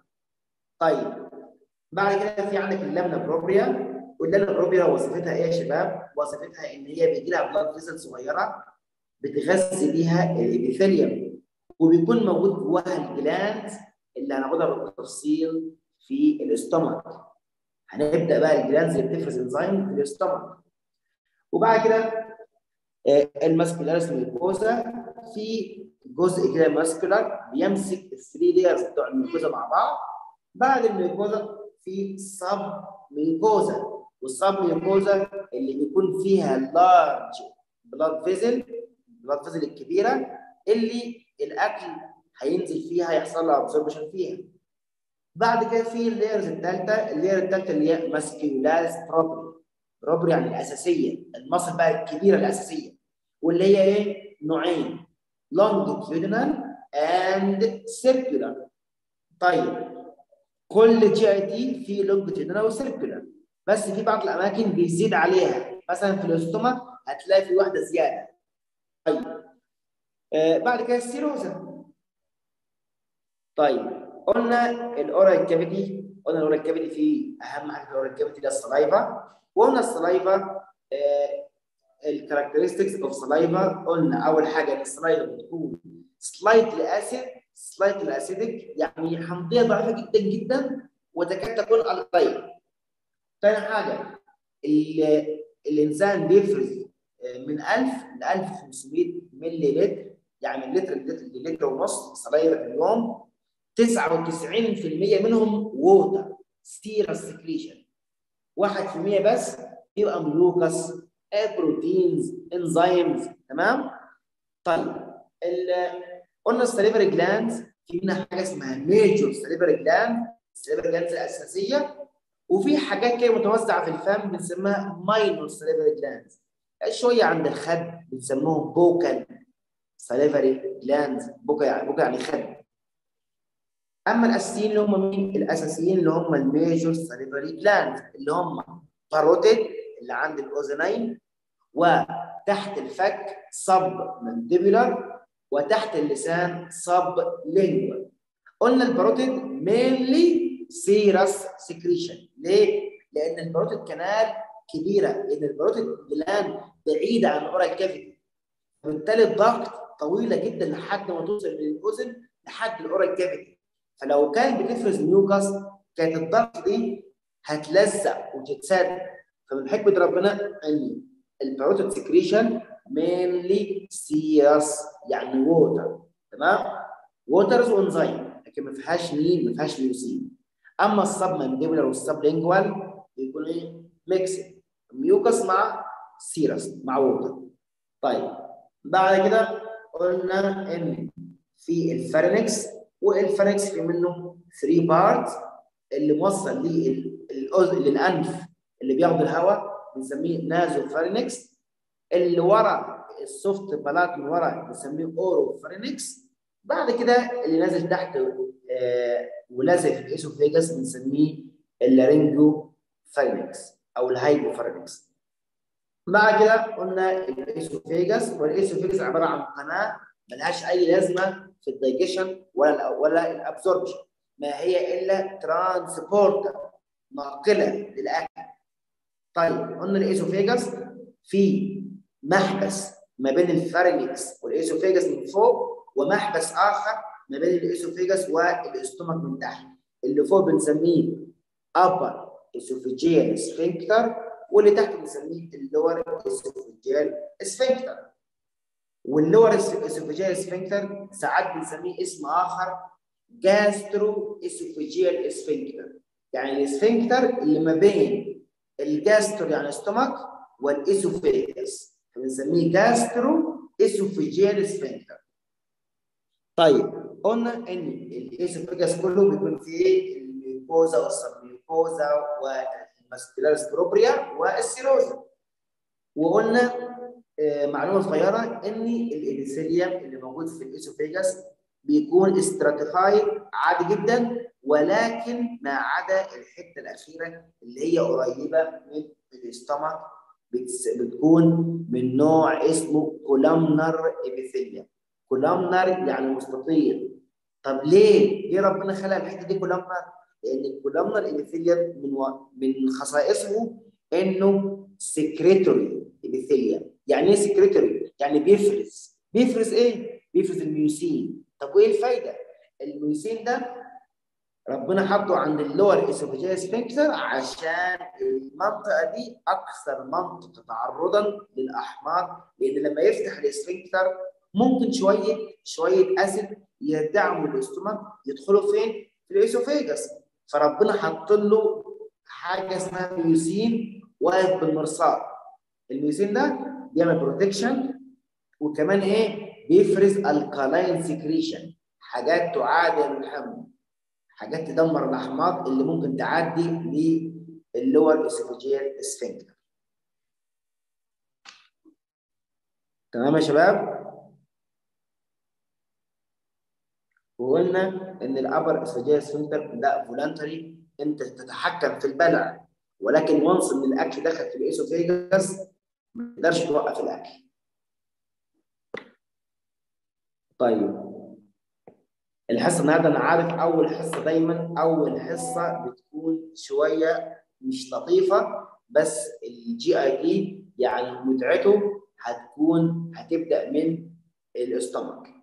طيب بعد كده في عندك اللامنا بروبريا واللامنا بروبريا وظيفتها ايه يا شباب؟ وظيفتها ان هي بيجي لها بلاد فيزل صغيره بتغذي بيها الابيثيليوم وبيكون موجود جواها الجلاند اللي هناخدها بالتفصيل في الاستومك هنبدا بقى الجلاندز اللي بتفرز انزيم في الاستومك وبعد كده الماسكولاريس ميوكوزا في جزء كده ماسكولار بيمسك الثري لايرز بتوع الميوكوزا مع بعض بعد الميوكوزا في سب ميوكوزا والسب ميوكوزا اللي بيكون فيها لارج بلاد فيزل البلاد فيزل الكبيره اللي الاكل هينزل فيها يحصل له ابسوربشن فيها بعد كده في اللايرز الثالثه اللاير الثالثه اللي هي ماسكيولاس بروبري بروبري يعني الاساسيه المصل بقى الكبيره الاساسيه واللي هي ايه؟ نوعين longitudinal and circular طيب كل جي اي تي في longitudinal وسيركولار بس في بعض الاماكن بيزيد عليها مثلا في الاستومك هتلاقي في واحده زياده طيب آه بعد كده السيروزا طيب قلنا الاورال كافيتي قلنا الاورال كافيتي في اهم حاجه في الاورال كافيتي ده السلايفا وقلنا السلايفا آه الكاركترستكس اوف سلايفا قلنا اول حاجه ان السلايفا بتكون سلايتلي اسيد سلايتلي اسيدك يعني حمضيه ضعيفه جدا جدا وتكاد تكون القليل ثاني حاجه الانسان بيفرز من 1000 ل 1500 ملي لتر يعني من لتر للتر ونص سلايفا في اليوم 99% منهم ووتر ستيرس سكريشن 1% بس يبقى ميوكس بروتينز انزيمز تمام طيب قلنا السليفري جلاندز في منها حاجه اسمها ميجور سليفري جلاند السليفري جلاندز الاساسيه وفي حاجات كده متوزعه في الفم بنسميها ماينور سليفري جلاندز شويه عند الخد بنسموهم بوكال سليفري جلاندز بوكا يعني بوكا يعني خد اما الاساسيين اللي هم مين؟ الاساسيين اللي هم الميجور سليفري جلاندز اللي هم باروتيد اللي عند الاذنين وتحت الفك سب مانديبولار وتحت اللسان سب لينجوال قلنا الباروتيد مينلي سيرس سكريشن ليه؟ لان الباروتيد كانال كبيره لان الباروتيد جلاند بعيده عن الاورال كافيتي وبالتالي الضغط طويله جدا لحد ما توصل من الاذن لحد الاورال كافيتي فلو كان بتفرز ميوكس كانت الضغط دي هتلزق وتتسد فمن حكمه ربنا ان الباروتيد سكريشن مينلي سيرس يعني ووتر تمام ووترز وانزيم لكن ما فيهاش مين ما فيهاش ميوسين اما السب مانديبولار والسب لينجوال بيكون ايه ميكس ميوكس مع سيرس مع ووتر طيب بعد كده قلنا ان في الفارنكس والفارنكس في منه 3 بارت اللي موصل للاذن للانف اللي بياخد الهواء بنسميه نازو فارنكس اللي ورا السوفت بلات من ورا بنسميه اورو فارنكس بعد كده اللي نازل تحت آه ولازق في الاسوفيجاس بنسميه اللارينجو فارنكس او الهايبو فارنكس بعد كده قلنا الاسوفيجاس والاسوفيجاس عباره عن قناه ملهاش اي لازمه في الدايجيشن ولا ولا الابسوربشن ما هي الا ترانسبورتر ناقله للاكل طيب قلنا الاسوفيجاس في محبس ما بين الفارنكس والاسوفيجاس من فوق ومحبس اخر ما بين الاسوفيجاس والاستومك من تحت اللي فوق بنسميه upper esophageal sphincter واللي تحت بنسميه اللور esophageal sphincter واللور esophageal sphincter ساعات بنسميه اسم اخر جاسترو esophageal sphincter يعني السفنكتر اللي ما بين الجاسترو يعني ستومك والاسوفيجاس بنسميه جاسترو اسوفيجيال سفنكتر طيب قلنا ان الاسوفيجاس كله بيكون فيه الميوكوزا والسبميوكوزا والماسكولاريس بروبريا والسيروزا وقلنا آه معلومه صغيره ان الابيثيليوم اللي موجود في الاسوفيجاس بيكون استراتيفايد عادي جدا ولكن ما عدا الحته الاخيره اللي هي قريبه من الاستمك بتكون من نوع اسمه كولامنر ابيثيليوم كولامنر يعني مستطيل طب ليه؟ ليه ربنا خلق الحته دي كولامنر؟ لان الكولامنر ابيثيليوم من و... من خصائصه انه سكريتوري ابيثيليوم يعني ايه سكريتوري؟ يعني بيفرز بيفرز ايه؟ بيفرز الميوسين طب وايه الفايده؟ الميوسين ده ربنا حطه عند اللور اسوفيجيال سفنكتر عشان المنطقه دي اكثر منطقه تعرضا للاحماض لان لما يفتح الاسفنكتر ممكن شويه شويه اسيد يدعموا الاستومك يدخلوا فين؟ في الاسوفيجاس فربنا حط له حاجه اسمها ميوسين واقف بالمرصاد الميوسين ده بيعمل بروتكشن وكمان ايه؟ بيفرز الكالاين سكريشن حاجات تعادل الحمض حاجات تدمر الاحماض اللي ممكن تعدي للور اسوفيجيال سفنكتر تمام يا شباب وقلنا ان الابر اسفاجيال سفنكتر لا فولانتري انت تتحكم في البلع ولكن وانس ان الاكل دخل في الاسوفيجاس ما تقدرش توقف الاكل طيب الحصه النهارده انا عارف اول حصه دايما اول حصه بتكون شويه مش لطيفه بس الجي اي دي يعني متعته هتكون هتبدا من الاستمك